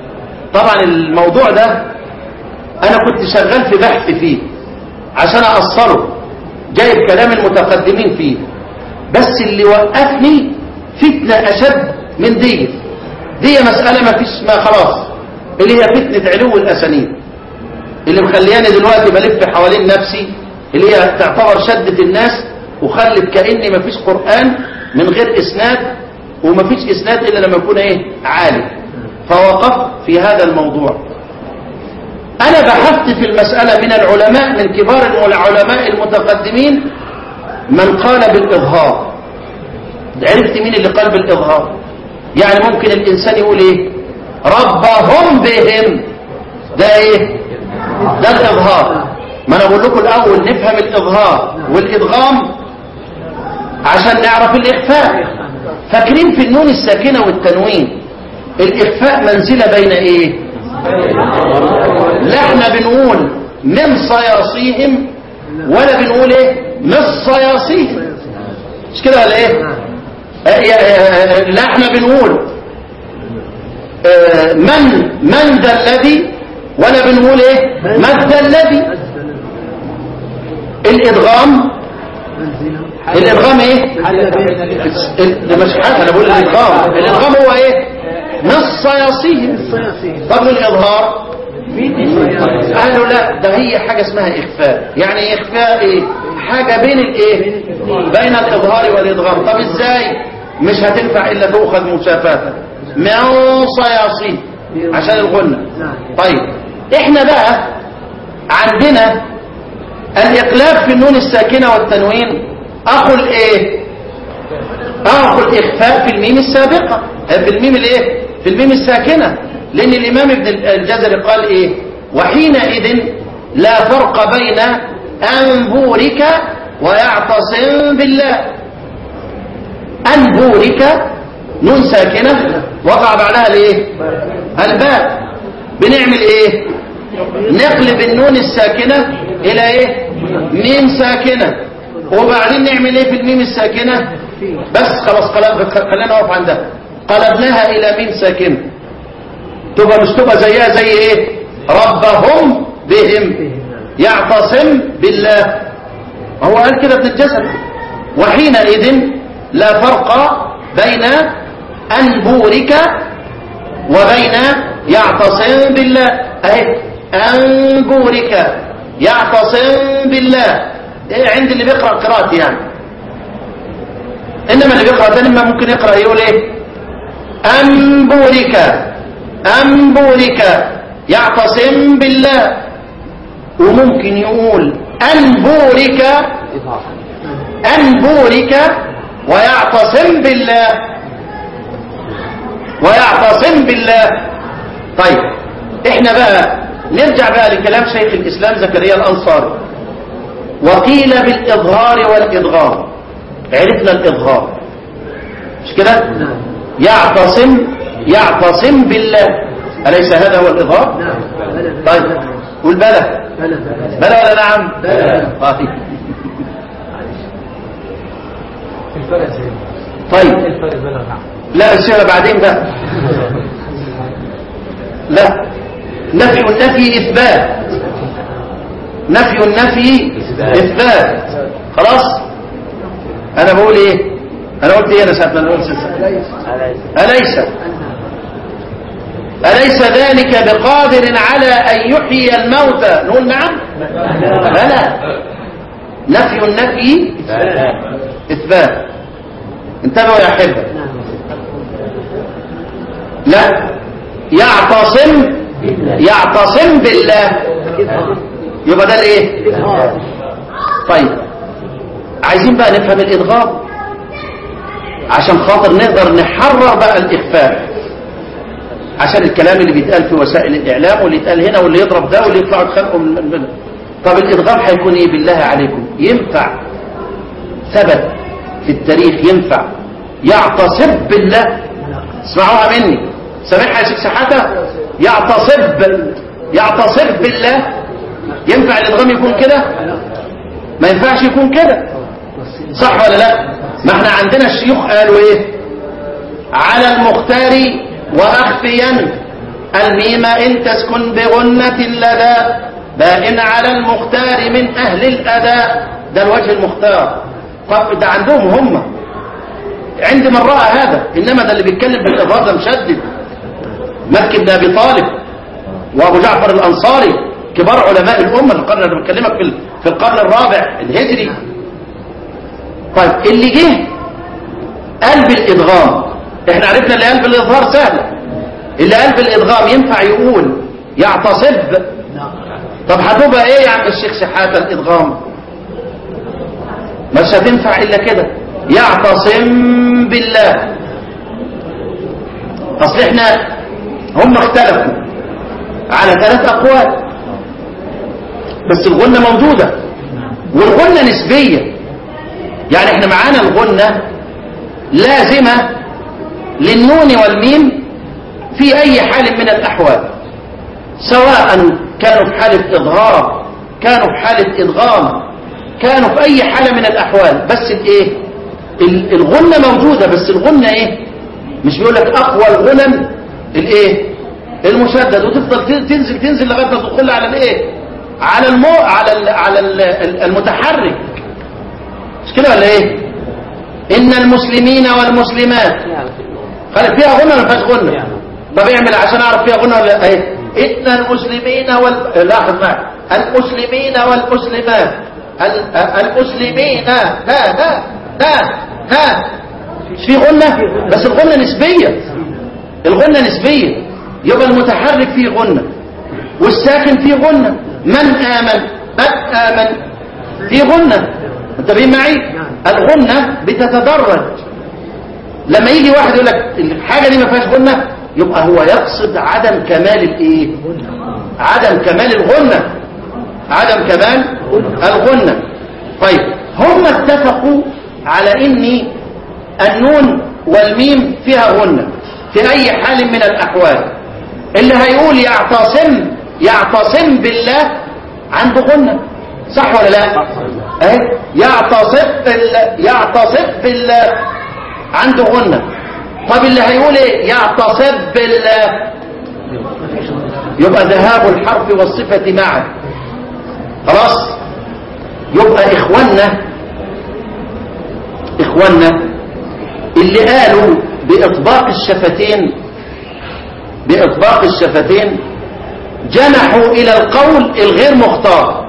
طبعا الموضوع ده انا كنت شغال في بحث فيه عشان اصله جايب كلام المتقدمين فيه بس اللي وقفني فتنة اشد من دي دي مسألة ما فيش ما خلاص اللي هي فتنة علو الاسانيد اللي مخلياني دلوقتي بلف حوالين نفسي اللي هي تعتبر شدة الناس وخلت كأني ما فيش قرآن من غير اسناد وما فيش اسناد الا لما يكون ايه عالي فوقفت في هذا الموضوع انا بحثت في المسألة من العلماء من كبار العلماء المتقدمين من قال بالاظهار عرفت مين اللي قال بالاظهار يعني ممكن الانسان يقول ايه ربهم بهم ده ايه ده الاظهار ما انا بقول لكم الاول نفهم الاظهار والادغام عشان نعرف الاخفاء فاكرين في النون الساكنة والتنوين الاخفاء منزلة بين ايه لا احنا بنقول من صياصيهم ولا بنقول ايه من صياصيهم مش كده ولا ايه آه، يا- آه، لا احنا بنقول آه، من من ذا الذي ولا بنقول ايه من ذا الذي الادغام الادغام ايه ال- مش حاجه انا بقول الادغام الادغام هو ايه نص يصيهم طب الاظهار قالوا لا ده هي حاجه اسمها اخفاء يعني اخفاء ايه حاجه بين الايه بين الاظهار والادغام طب ازاي مش هتنفع الا تؤخذ مسافاتا من صياصيه عشان الغنى طيب احنا بقى عندنا الإقلاب في النون الساكنة والتنوين أخو الإيه أخو الإخفاء في الميم السابقة آه، في الميم الإيه في الميم الساكنة لأن الإمام ابن الجزري قال إيه وحينئذ لا فرق بين أنبورك ويعتصم بالله أنبورك نون ساكنة وقع بعدها الإيه الباء بنعمل إيه نقلب النون الساكنة إلى إيه ميم ساكنة وبعدين نعمل إيه في الميم الساكنة بس خلاص قلب- خلينا نقف عندها قلبناها إلى ميم ساكنة تبقى مش تبقى زيها زي إيه ربهم بهم يعتصم بالله هو قال كده ابن الجسد وحينئذ لا فرق بين أنبورك وبين يعتصم بالله اهي انبورك يعتصم بالله إيه عند اللي بيقرا قراءتي يعني انما اللي بيقرا تاني ما ممكن يقرا يقول ايه انبورك انبورك يعتصم بالله وممكن يقول انبورك انبورك ويعتصم بالله ويعتصم بالله طيب احنا بقى نرجع بقى لكلام شيخ الاسلام زكريا الانصاري وقيل بالاظهار والادغام عرفنا الاظهار مش كده يعتصم يعتصم بالله اليس هذا هو الاظهار طيب قول بلى بلى ولا نعم طيب الفرق ازاي؟ طيب ايه الفرق بينها نعم؟ لا الشيء بعدين بقى لا نفي النفي إثبات نفي النفي إثبات خلاص أنا بقول إيه أنا قلت إيه أنا ساعة ما أنا قلت أليس أليس ذلك بقادر على أن يحيي الموتى نقول نعم بلى نفي النفي إثبات انتبهوا يا أحبة لا يعتصم يعتصم بالله يبقى ده الايه طيب عايزين بقى نفهم الادغام عشان خاطر نقدر نحرر بقى الاخفاء عشان الكلام اللي بيتقال في وسائل الاعلام واللي يتقال هنا واللي يضرب ده واللي يطلعوا يتخانقوا من من- طب الادغام هيكون ايه بالله عليكم ينفع ثبت في التاريخ ينفع يعتصب بالله اسمعوها مني سامعها يا شيخ سحاتة يعتصب يعتصب بالله ينفع الادغام يكون كده ما ينفعش يكون كده صح ولا لا ما احنا عندنا الشيوخ قالوا ايه على المختار واخفيا الميم إن تسكن بغنة لدى بائن على المختار من أهل الأداء ده الوجه المختار طب ده عندهم هم عند من رأى هذا إنما ده اللي بيتكلم بالإضراب ده مشدد مكي بن أبي طالب وأبو جعفر الأنصاري كبار علماء الأمة القرن أنا بكلمك في ال- في القرن الرابع الهجري طيب اللي جه قال بالإدغام احنا عرفنا اللي قال بالإظهار سهل اللي قال بالإدغام ينفع يقول يعتصب طب هتبقى ايه يا عم الشيخ شحاتة الإدغام مش هتنفع إلا كده يعتصم بالله أصل احنا هم اختلفوا على ثلاث أقوال بس الغنة موجودة والغنة نسبية يعني احنا معانا الغنة لازمة للنون والميم في أي حال من الأحوال سواء كانوا في حالة إظهار كانوا في حالة إدغام كانوا في أي حالة من الأحوال بس الإيه ال- الغنة موجودة بس الغنة إيه مش بيقول لك أقوى الغنم الإيه المشدد وتفضل تن- تنزل تنزل لغاية ما تدخل على الإيه على المو على ال على ال المتحرك مش كده ولا إيه إن المسلمين والمسلمات قال فيها غنى ولا ما فيهاش غنى طب اعمل عشان اعرف فيها غنى ولا ايه ان المسلمين وال لاحظ معي المسلمين والمسلمات ال- المسلمين ها ها ها ها مش في غنى بس الغنى نسبيه الغنى نسبيه يبقى المتحرك فيه غنى والساكن فيه غنى من امن من امن فيه غنى انتبهين معي الغنى بتتدرج لما يجي واحد يقول لك الحاجة دي ما فيهاش غنة يبقى هو يقصد عدم كمال الايه عدم كمال الغنة عدم كمال الغنة طيب هم اتفقوا على ان النون والميم فيها غنة في اي حال من الاحوال اللي هيقول يعتصم يعتصم بالله عنده غنة صح ولا لا اهي يعتصم بالله يعتصم بالله عنده غنة طب اللي هيقول ايه يعتصب بالله يبقى ذهاب الحرف والصفة معا خلاص يبقى اخواننا اخواننا اللي قالوا باطباق الشفتين باطباق الشفتين جنحوا الى القول الغير مختار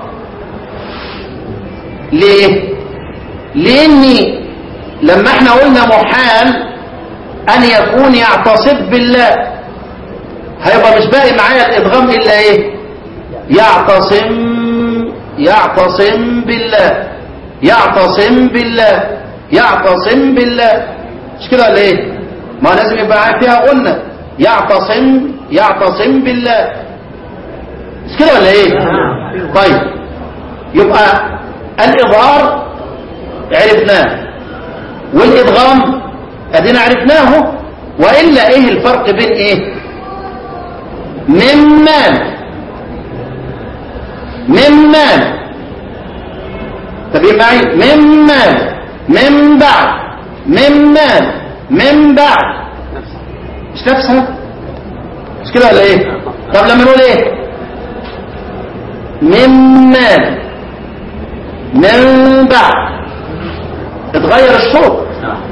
ليه لاني لما احنا قلنا محال ان يكون يعتصب بالله هيبقى مش باقي معايا الادغام الا ايه يعتصم يعتصم بالله يعتصم بالله يعتصم بالله مش كده ولا ايه ما لازم يبقى معايا فيها غنة يعتصم يعتصم بالله مش كده ولا ايه طيب يبقى الاظهار عرفناه والادغام ادينا عرفناه والا ايه الفرق بين ايه ممن ممن تبين معي ممن من بعد ممن من بعد مش نفسها مش كده ولا ايه طب لما نقول ايه ممن من بعد اتغير الصوت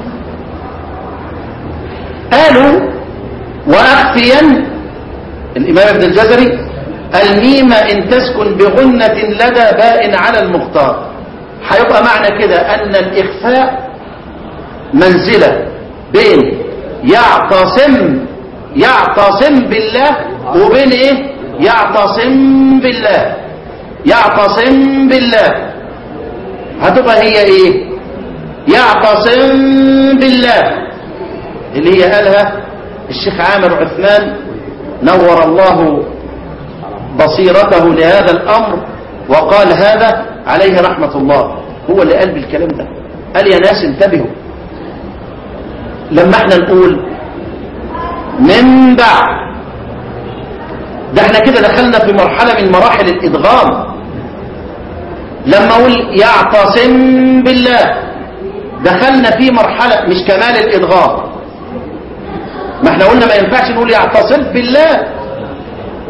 قالوا وأخفيا الإمام ابن الجزري الميم إن تسكن بغنة لدى باء على المختار هيبقى معنى كده أن الإخفاء منزلة بين يعتصم يعتصم بالله وبين إيه يعتصم بالله يعتصم بالله هتبقى هي إيه يعتصم بالله اللي هي قالها الشيخ عامر عثمان نور الله بصيرته لهذا الأمر وقال هذا عليه رحمة الله هو اللي قال بالكلام ده قال يا ناس انتبهوا لما احنا نقول من بعد ده احنا كده دخلنا في مرحلة من مراحل الإدغام لما اقول يعتصم بالله دخلنا في مرحلة مش كمال الإدغام ما احنا قلنا ما ينفعش نقول يعتصم بالله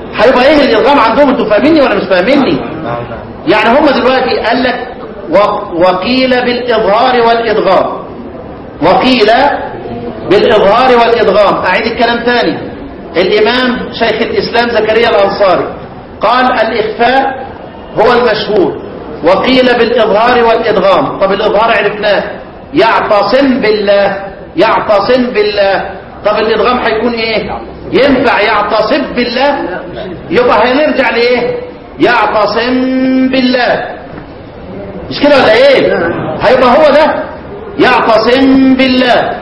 هيبقى ايه الادغام عندهم انتوا فاهميني ولا مش فاهميني يعني هم دلوقتي قال لك و- وقيل بالاظهار والادغام وقيل بالاظهار والادغام اعيد الكلام تاني الامام شيخ الاسلام زكريا الانصاري قال الاخفاء هو المشهور وقيل بالاظهار والادغام طب الاظهار عرفناه يعتصم بالله يعتصم بالله طب الادغام هيكون ايه ينفع يعتصم بالله يبقى هنرجع لايه يعتصم بالله مش كده ولا ايه هيبقى هو ده يعتصم بالله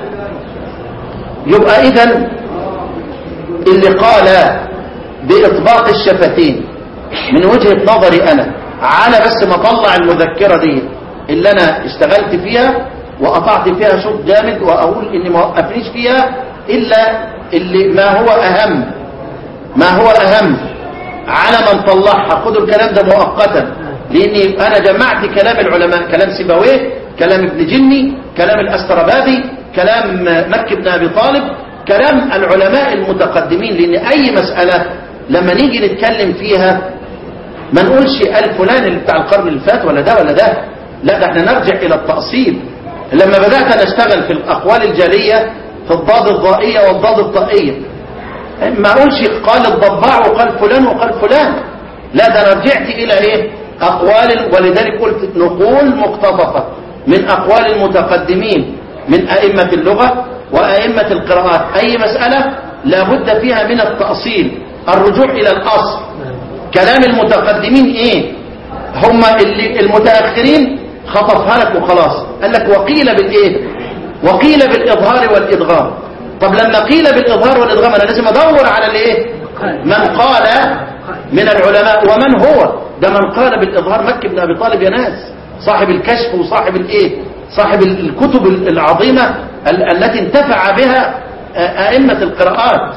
يبقى اذا اللي قال باطباق الشفتين من وجهة نظري انا على بس ما اطلع المذكرة دي اللي انا اشتغلت فيها وقطعت فيها شوط جامد واقول اني ما وقفنيش فيها الا اللي ما هو اهم ما هو اهم على من طلعها خدوا الكلام ده مؤقتا لاني انا جمعت كلام العلماء كلام سيبويه كلام ابن جني كلام الاستربابي كلام مكي بن ابي طالب كلام العلماء المتقدمين لان اي مسألة لما نيجي نتكلم فيها ما نقولش قال فلان اللي بتاع القرن اللي فات ولا ده ولا ده لا ده احنا نرجع الى التأصيل لما بدأت انا اشتغل في الاقوال الجالية في الضاد الضائية والضاد الطائية ما اقولش قال الضباع وقال فلان وقال فلان لا ده انا رجعت الى ايه اقوال ولذلك قلت نقول مقتطفة من اقوال المتقدمين من ائمة اللغة وائمة القراءات اي مسألة لابد فيها من التأصيل الرجوع الى الاصل كلام المتقدمين ايه هم اللي المتأخرين خطفها لك وخلاص قال لك وقيل بالايه وقيل بالاظهار والادغام طب لما قيل بالاظهار والادغام انا لازم ادور على الايه من قال من العلماء ومن هو ده من قال بالاظهار مكي بن ابي طالب يا ناس صاحب الكشف وصاحب الايه صاحب الكتب العظيمه ال- التي انتفع بها ائمه القراءات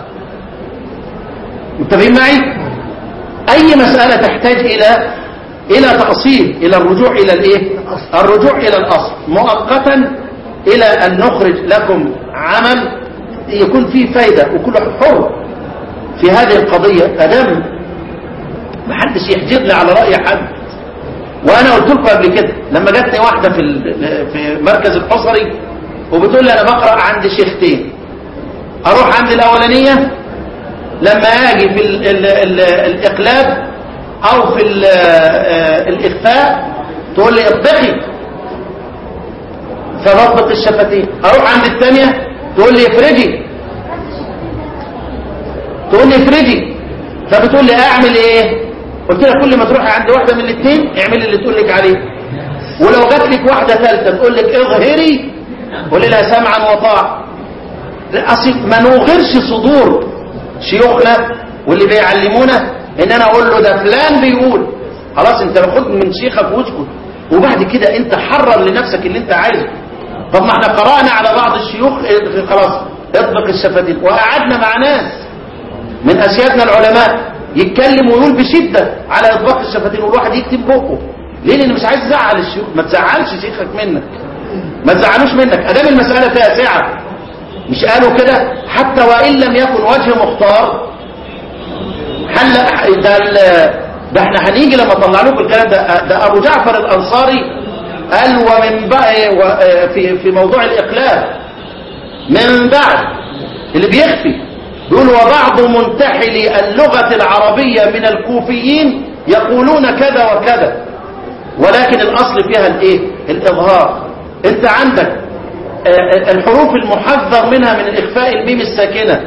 متفقين معي اي مساله تحتاج الى الى تاصيل الى الرجوع الى الايه الرجوع الى الاصل مؤقتا الى ان نخرج لكم عمل يكون فيه فايده وكل واحد حر في هذه القضيه ادام ما حدش يحجرني على راي حد وانا قلت لكم قبل كده لما جاتني واحده في ال- في مركز الحصري وبتقول لي انا بقرا عند شيختين اروح عند الاولانيه لما اجي في ال ال ال الاقلاب او في ال- آه، الاخفاء تقول لي اطبقي فبطبق الشفتين اروح عند الثانيه تقول لي افرجي تقول لي افرجي فبتقول لي اعمل ايه قلت لها كل ما تروحي عند واحده من الاثنين اعملي اللي تقول لك عليه ولو جات لك واحده ثالثه تقول لك اظهري قولي لها سمعا وطاعه لا، اصل ما نوغرش صدور شيوخنا واللي بيعلمونا ان انا اقول له ده فلان بيقول خلاص انت خد من شيخك واسكت وبعد كده انت حرر لنفسك اللي انت عايزه طب ما احنا قرأنا على بعض الشيوخ اه، خلاص اطبق الشفتين وقعدنا مع ناس من اسيادنا العلماء يتكلم ويقول بشدة على اطباق الشفتين والواحد يكتب بقه ليه لان مش عايز تزعل الشيوخ ما تزعلش شيخك منك ما تزعلوش منك ادام المسألة فيها سعة مش قالوا كده حتى وان لم يكن وجه مختار حل ده ال- ده احنا هنيجي لما اطلع لكم الكلام ده ده ابو جعفر الانصاري قال ومن بقى و- في في موضوع الاقلاب من بعد اللي بيخفي يقول وبعض منتحلي اللغة العربية من الكوفيين يقولون كذا وكذا ولكن الأصل فيها الايه الإظهار انت عندك آه، الحروف المحذر منها من الإخفاء الميم الساكنة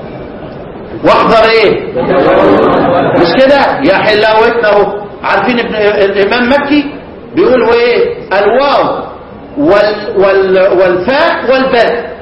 واحذر ايه مش كده يا حلاوتنا اهو عارفين ابن الإمام مكي بيقول هو ايه الواو وال وال والفاء والباء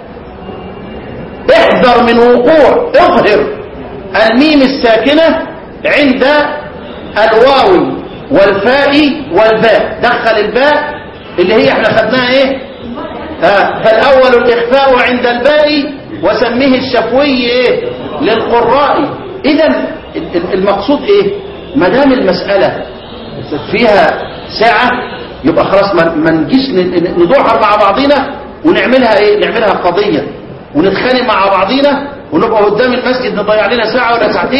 احذر من وقوع اظهر الميم الساكنة عند الواو والفاء والباء دخل الباء اللي هي احنا خدناها ايه ها فالاول الاخفاء عند الباء وسميه الشفوي ايه للقراء اذا المقصود ايه ما دام المسألة فيها ساعة يبقى خلاص ما ما نجيش ن- ندوحر مع بعضينا ونعملها ايه نعملها قضية ونتخانق مع بعضينا ونبقى قدام المسجد نضيع لنا ساعة ولا ساعتين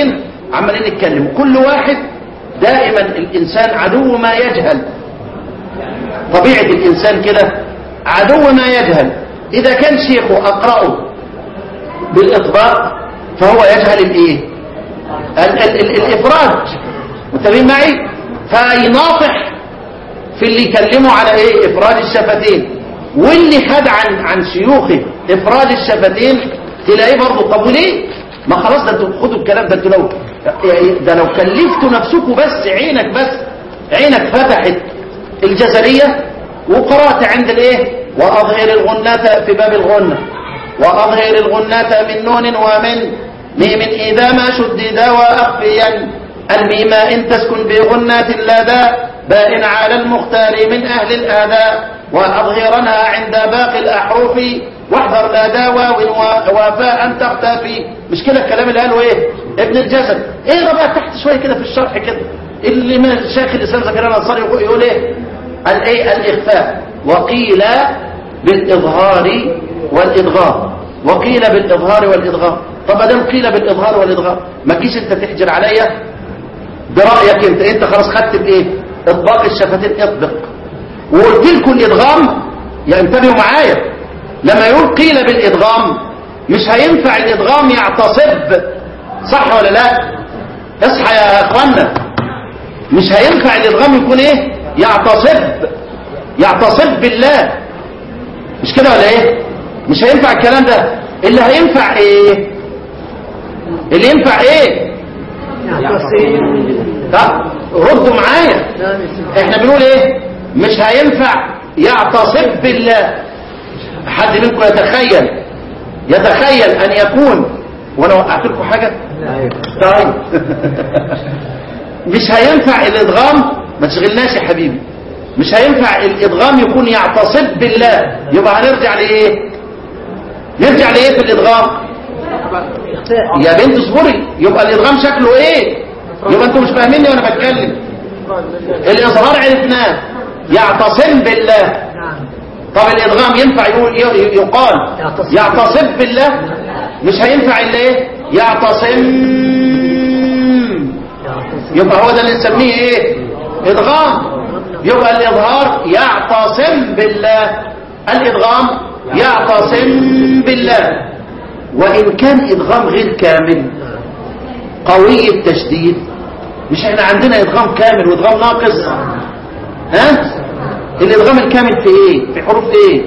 عمالين نتكلم كل واحد دائما الإنسان عدو ما يجهل طبيعة الإنسان كده عدو ما يجهل إذا كان شيخه أقرأه بالإطباق فهو يجهل الإيه ال ال ال الإفراج متفقين معي فيناطح في اللي يكلمه على إيه إفراج الشفتين واللي خد عن عن شيوخه إفراج الشفتين تلاقيه برضه طب وليه ما خلاص ده انتوا خدوا الكلام ده انتوا لو ده لو كلفتوا نفسكم بس عينك بس عينك فتحت الجزرية وقرأت عند الايه وأظهر الغنة في باب الغنة وأظهر الغنة من نون ومن ميم إذا ما شدد وأخفيا الميم إن تسكن بغنة اللذا بائن على المختار من أهل الآذى وأظهرنا عند باقي الأحرف واحذر لا داوى وفاء تختفي مش كده الكلام اللي قاله ايه ابن الجزر ايه بقى تحت شويه كده في الشرح كده اللي من شيخ الاسلام زكريا الانصاري يقول ايه الايه الاخفاء وقيل بالاظهار والادغام وقيل بالاظهار والادغام طب ما دام قيل بالاظهار والادغام ما تجيش انت تحجر عليا برايك انت انت خلاص خدت بايه اطباق الشفتين اطبق وقلت لكم الادغام يا انتبهوا معايا لما يقول قيل بالادغام مش هينفع الادغام يعتصب صح ولا لا اصحى يا اخوانا مش هينفع الادغام يكون ايه يعتصب يعتصب بالله مش كده ولا ايه مش هينفع الكلام ده اللي هينفع ايه اللي ينفع ايه طب ردوا معايا احنا بنقول ايه مش هينفع يعتصب بالله حد منكم يتخيل يتخيل ان يكون وانا وقعت لكم حاجه طيب مش هينفع الادغام ما تشغلناش يا حبيبي مش هينفع الادغام يكون يعتصب بالله يبقى هنرجع لايه نرجع لايه في الادغام يا بنت اصبري يبقى الادغام شكله ايه يبقى انتوا مش فاهميني وانا بتكلم الاظهار عرفناه يعتصم بالله طب الادغام ينفع يقول يقال يعتصم بالله مش هينفع الا ايه يعتصم يبقى هو ده اللي نسميه ايه ادغام يبقى الاظهار يعتصم بالله الادغام يعتصم بالله وان كان ادغام غير كامل قوي التشديد مش احنا عندنا ادغام كامل وادغام ناقص ها الادغام الكامل في ايه في حروف ايه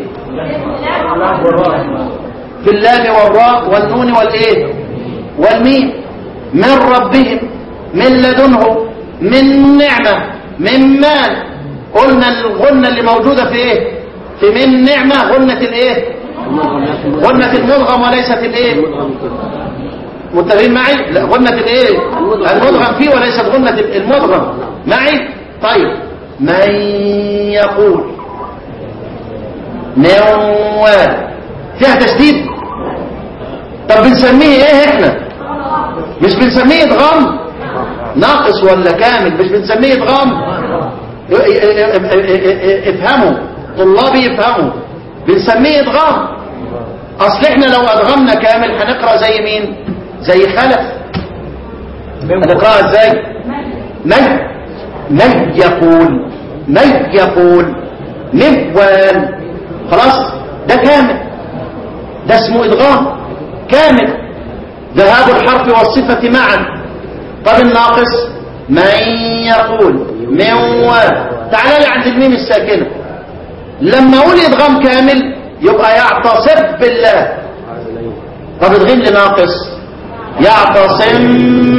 في اللام والراء والنون والايه والميم من ربهم من لدنه من نعمة من مال قلنا الغنة اللي موجودة في ايه في من نعمة غنة الايه غنة المدغم وليست الايه متفقين معي لا غنة الايه المدغم فيه وليست غنة المدغم معي طيب من يقول نوال فيها تشديد طب بنسميه ايه احنا مش بنسميه ادغام ناقص ولا كامل مش بنسميه ادغام افهموا طلابي يفهموا بنسميه ادغام اصل احنا لو ادغمنا كامل هنقرا زي مين زي خلف هنقراها ازاي من من يقول من يقول نبوان خلاص ده كامل ده اسمه ادغام كامل ذهاب الحرف والصفة معا طب الناقص من يقول من و تعال لي عند الميم الساكنة لما اقول ادغام كامل يبقى يعتصب بالله طب ادغم لي ناقص يعتصم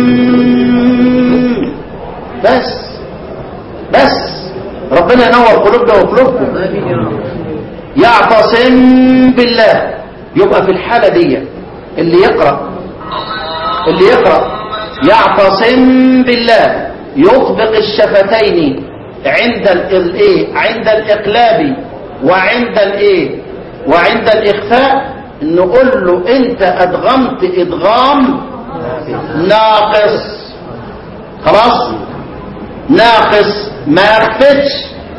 بس بس ربنا ينور قلوبنا وقلوبكم يعتصم بالله يبقى في الحالة دي اللي يقرأ اللي يقرأ يعتصم بالله يطبق الشفتين عند الايه عند الاقلاب وعند الايه وعند الاخفاء نقول له انت ادغمت ادغام ناقص خلاص ناقص ما اخفتش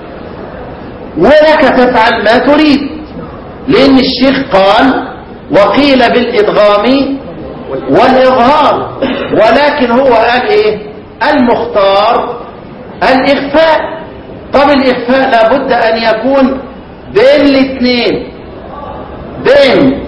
ولك تفعل ما تريد لان الشيخ قال وقيل بالادغام والإظهار ولكن هو قال إيه المختار الإخفاء طب الإخفاء لابد أن يكون بين الاثنين بين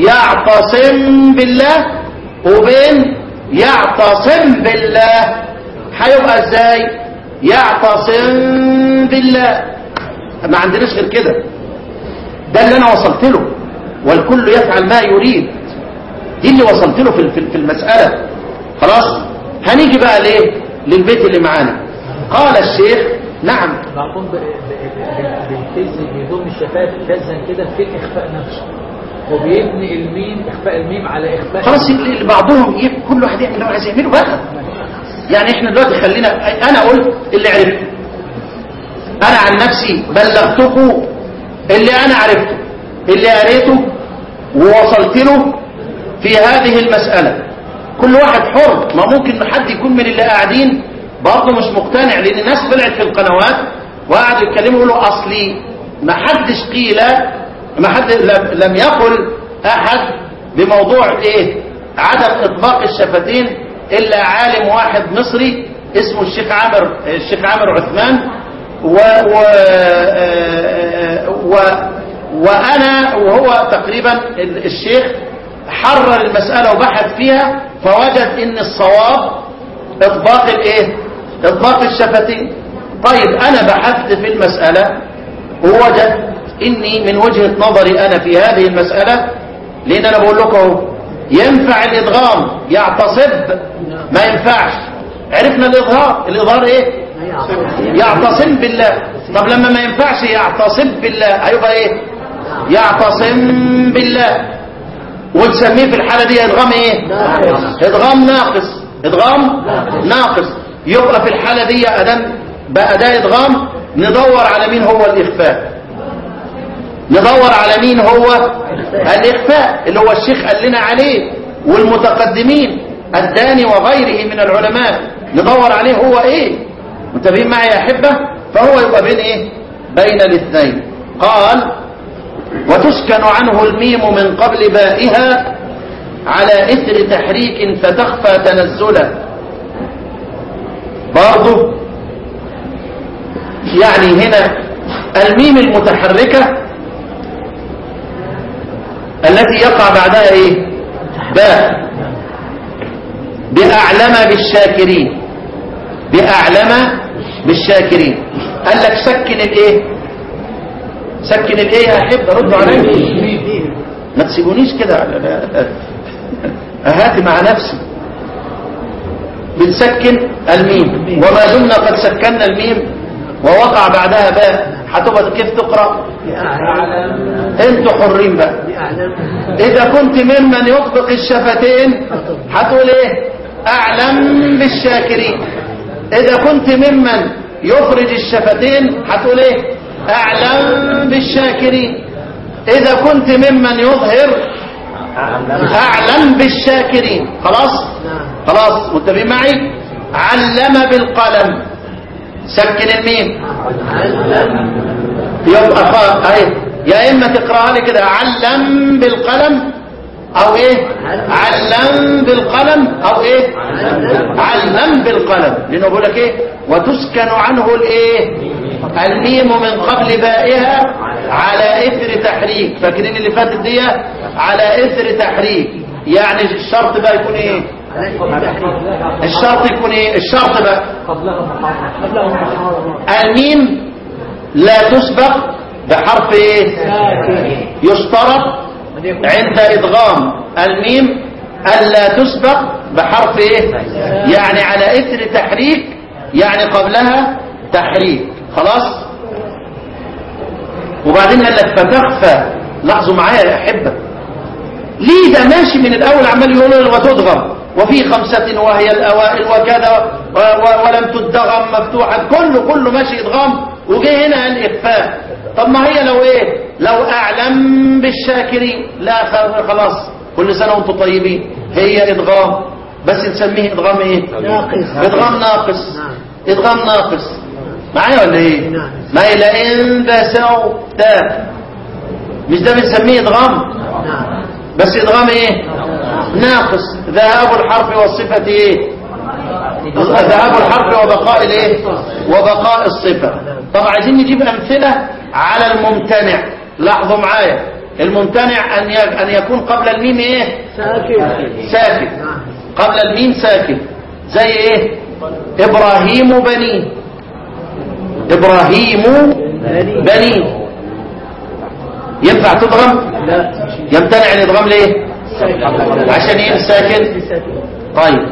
يعتصم بالله وبين يعتصم بالله هيبقى ازاي يعتصم بالله ما عندناش غير كده ده اللي انا وصلت له والكل يفعل ما يريد دي اللي وصلت له في في- في المسألة خلاص هنيجي بقى ليه للبيت اللي معانا قال الشيخ نعم بعضهم ب- ب- ب- بيلتز بيضم الشفايف التزا كده في اخفاء نفسه وبيبني الميم اخفاء الميم على اخفاء خلاص اللي اللي بعضهم ي- كل واحد يعمل اللي هو عايز يعمله بقى يعني احنا دلوقتي خلينا انا قلت اللي عرفته انا عن نفسي بلغتكم اللي انا عرفته اللي قريته ووصلت له في هذه المسألة كل واحد حر ما ممكن حد يكون من اللي قاعدين برضه مش مقتنع لان الناس طلعت في القنوات وقعدوا يتكلموا يقولوا اصلي ما حدش قيل ما حد لم, لم يقل احد بموضوع ايه عدم اطباق الشفتين الا عالم واحد مصري اسمه الشيخ عامر الشيخ عامر عثمان و و آه، و وانا وهو تقريبا ال- الشيخ حرر المسألة وبحث فيها فوجد ان الصواب اطباق الايه اطباق الشفتين طيب انا بحثت في المسألة ووجد اني من وجهة نظري انا في هذه المسألة لان انا بقول لكم اهو ينفع الادغام يعتصب ما ينفعش عرفنا الاظهار الاظهار ايه يعتصم بالله طب لما ما ينفعش يعتصم بالله هيبقى ايه يعتصم بالله ونسميه في الحالة دي ادغام ايه ادغام ناقص ادغام ناقص يبقى في الحالة دي ادم بقى ده ادغام ندور على مين هو الاخفاء ندور على مين هو الاخفاء اللي هو الشيخ قال لنا عليه والمتقدمين الداني وغيره من العلماء ندور عليه هو ايه متفقين معي يا احبه فهو يبقى بين ايه بين الاثنين قال وتسكن عنه الميم من قبل بائها على إثر تحريك فتخفى تنزلا برضو يعني هنا الميم المتحركة التي يقع بعدها ايه باء بأعلم بالشاكرين بأعلم بالشاكرين قال لك سكن الايه سكن الايه يا احب ردوا علي ما تسيبونيش كده على- لا- اهاتي مع نفسي بنسكن الميم وما دمنا قد سكنا الميم ووقع بعدها باء هتبقى كيف تقرا انتوا حرين بقى اذا كنت ممن يطبق الشفتين هتقول ايه اعلم بالشاكرين اذا كنت ممن يخرج الشفتين هتقول ايه اعلم بالشاكرين اذا كنت ممن يظهر اعلم بالشاكرين خلاص خلاص متفقين معي علم بالقلم سكن الميم يبقى خاء اهي يا اما تقراها لي كده علم بالقلم او ايه علم بالقلم او ايه علم بالقلم لانه بيقول لك ايه وتسكن عنه الايه الميم من قبل بائها على اثر تحريك فاكرين اللي فاتت دي على اثر تحريك يعني الشرط بقى يكون ايه الشرط يكون ايه الشرط بقى الميم لا تسبق بحرف ايه يشترط عند ادغام الميم الا تسبق بحرف ايه يعني على اثر تحريك يعني قبلها تحريك خلاص وبعدين قال لك فتخفى لاحظوا معايا يا احبه ليه ده ماشي من الاول عمال يقول وتدغم وفي خمسة وهي الأوائل وكذا و- و- ولم تدغم مفتوحة كله كله ماشي إدغام وجه هنا الإخفاء طب ما هي لو إيه لو أعلم بالشاكرين لا خ- خلاص كل سنة وانتم طيبين هي إدغام بس نسميه إدغام إيه ناقص. إدغام ناقص نعم. إدغام ناقص معايا ولا إيه نعم. ما هي لئن بسوت مش ده بنسميه إدغام نعم بس إدغام إيه ناقص ذهاب الحرف والصفة ايه ذهاب الحرف وبقاء الايه وبقاء الصفة طب عايزين نجيب امثلة على الممتنع لاحظوا معايا الممتنع ان ي- ان يكون قبل الميم ايه ساكن قبل الميم ساكن زي ايه ابراهيم بنيه ابراهيم بنيه ينفع تضغم يمتنع الادغام ليه عشان ايه ساكن طيب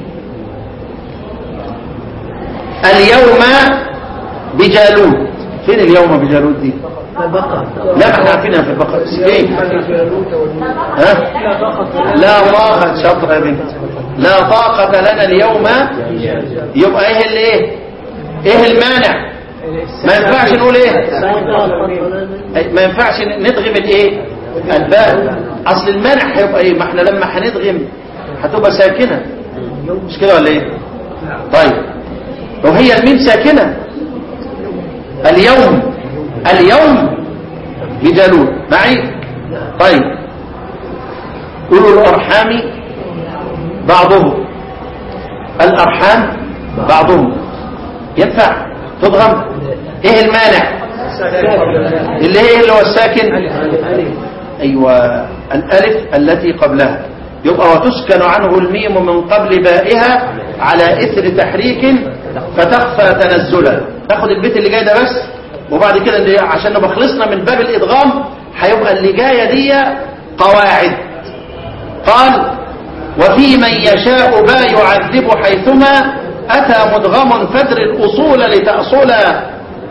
اليوم بجالوت فين اليوم بجالوت دي لا ما احنا عارفينها في البقره فين ها لا طاقة شطر يا بنت لا طاقة لنا اليوم يبقى ايه اللي ايه ايه المانع ما ينفعش نقول ايه ما ينفعش ندغم الايه الباء اصل المانع هيبقى ايه ما احنا لما هندغم هتبقى ساكنة مش كده ولا ايه طيب وهي الميم ساكنة اليوم اليوم بجالوت معي طيب أولو الأرحام بعضهم الأرحام بعضهم ينفع تضغم ايه المانع اللي هي اللي هو الساكن ايوه الالف التي قبلها يبقى وتسكن عنه الميم من قبل بائها على اثر تحريك فتخفى تنزلا تاخد البيت اللي جاي ده بس وبعد كده اللي عشان نبقى خلصنا من باب الادغام هيبقى اللي جايه دي قواعد قال وفي من يشاء با يعذب حيثما أتى مدغم فدر الأصول لتأصلا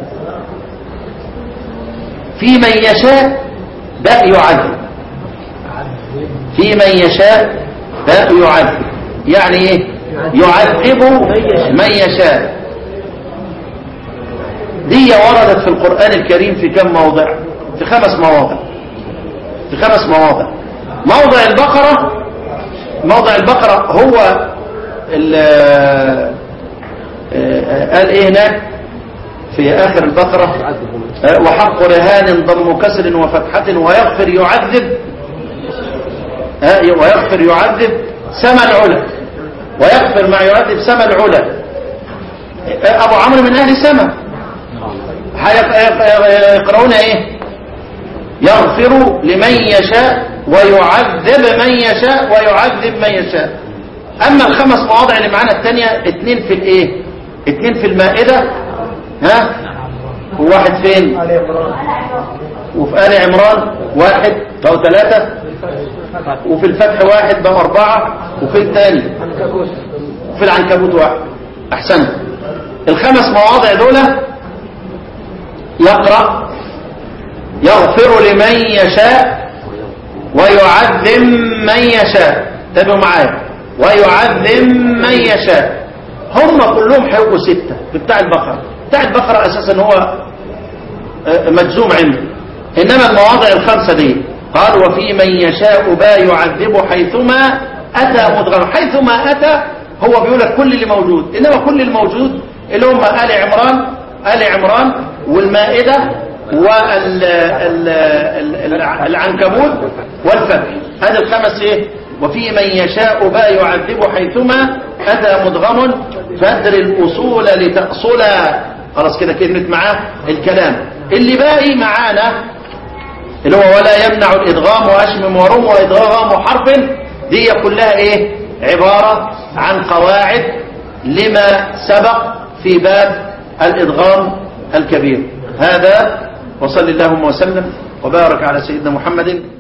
في من يشاء باء يعذب في من يشاء باء يعذب يعني ايه يعذب من يشاء دي وردت في القرآن الكريم في كم موضع في خمس مواضع في خمس مواضع موضع البقرة موضع البقرة هو ال- قال ايه هناك في اخر البقرة آه، وحق رهان ضم كسر وفتحة ويغفر يعذب آه، ويغفر يعذب سما العلا ويغفر ما يعذب سما العلا آه، ابو عمرو من اهل سما هيق- يقرؤون ايه يغفر لمن يشاء ويعذب من يشاء ويعذب من يشاء اما الخمس مواضع اللي معانا الثانيه اتنين في الايه اتنين في المائده ها وواحد فين وفي آل عمران واحد بقوا ثلاثة وفي الفتح واحد بقوا أربعة وفي الثاني وفي العنكبوت واحد أحسنت الخمس مواضع دول يقرأ يغفر لمن يشاء ويعذب من يشاء تابعوا معايا ويعذب من يشاء هم كلهم هيبقوا ستة في بتاع البقرة بتاع البقرة أساسا هو آه، مجزوم عنده إنما المواضع الخمسة دي قال وفي من يشاء با يعذب حيثما أتى مدغم حيثما أتى هو بيقول لك كل اللي موجود إنما كل الموجود اللي هم آل عمران آل عمران والمائدة والعنكبوت والفتح هذه الخمس ايه وفي من يشاء با يعذب حيثما أتى مدغم فادر الأصول لتأصلا خلاص كده كلمة معاه الكلام اللي باقي معانا اللي هو ولا يمنع الإدغام وأشمم ورم وإدغام حرف دي كلها إيه عبارة عن قواعد لما سبق في باب الإدغام الكبير هذا وصل اللهم وسلم وبارك على سيدنا محمد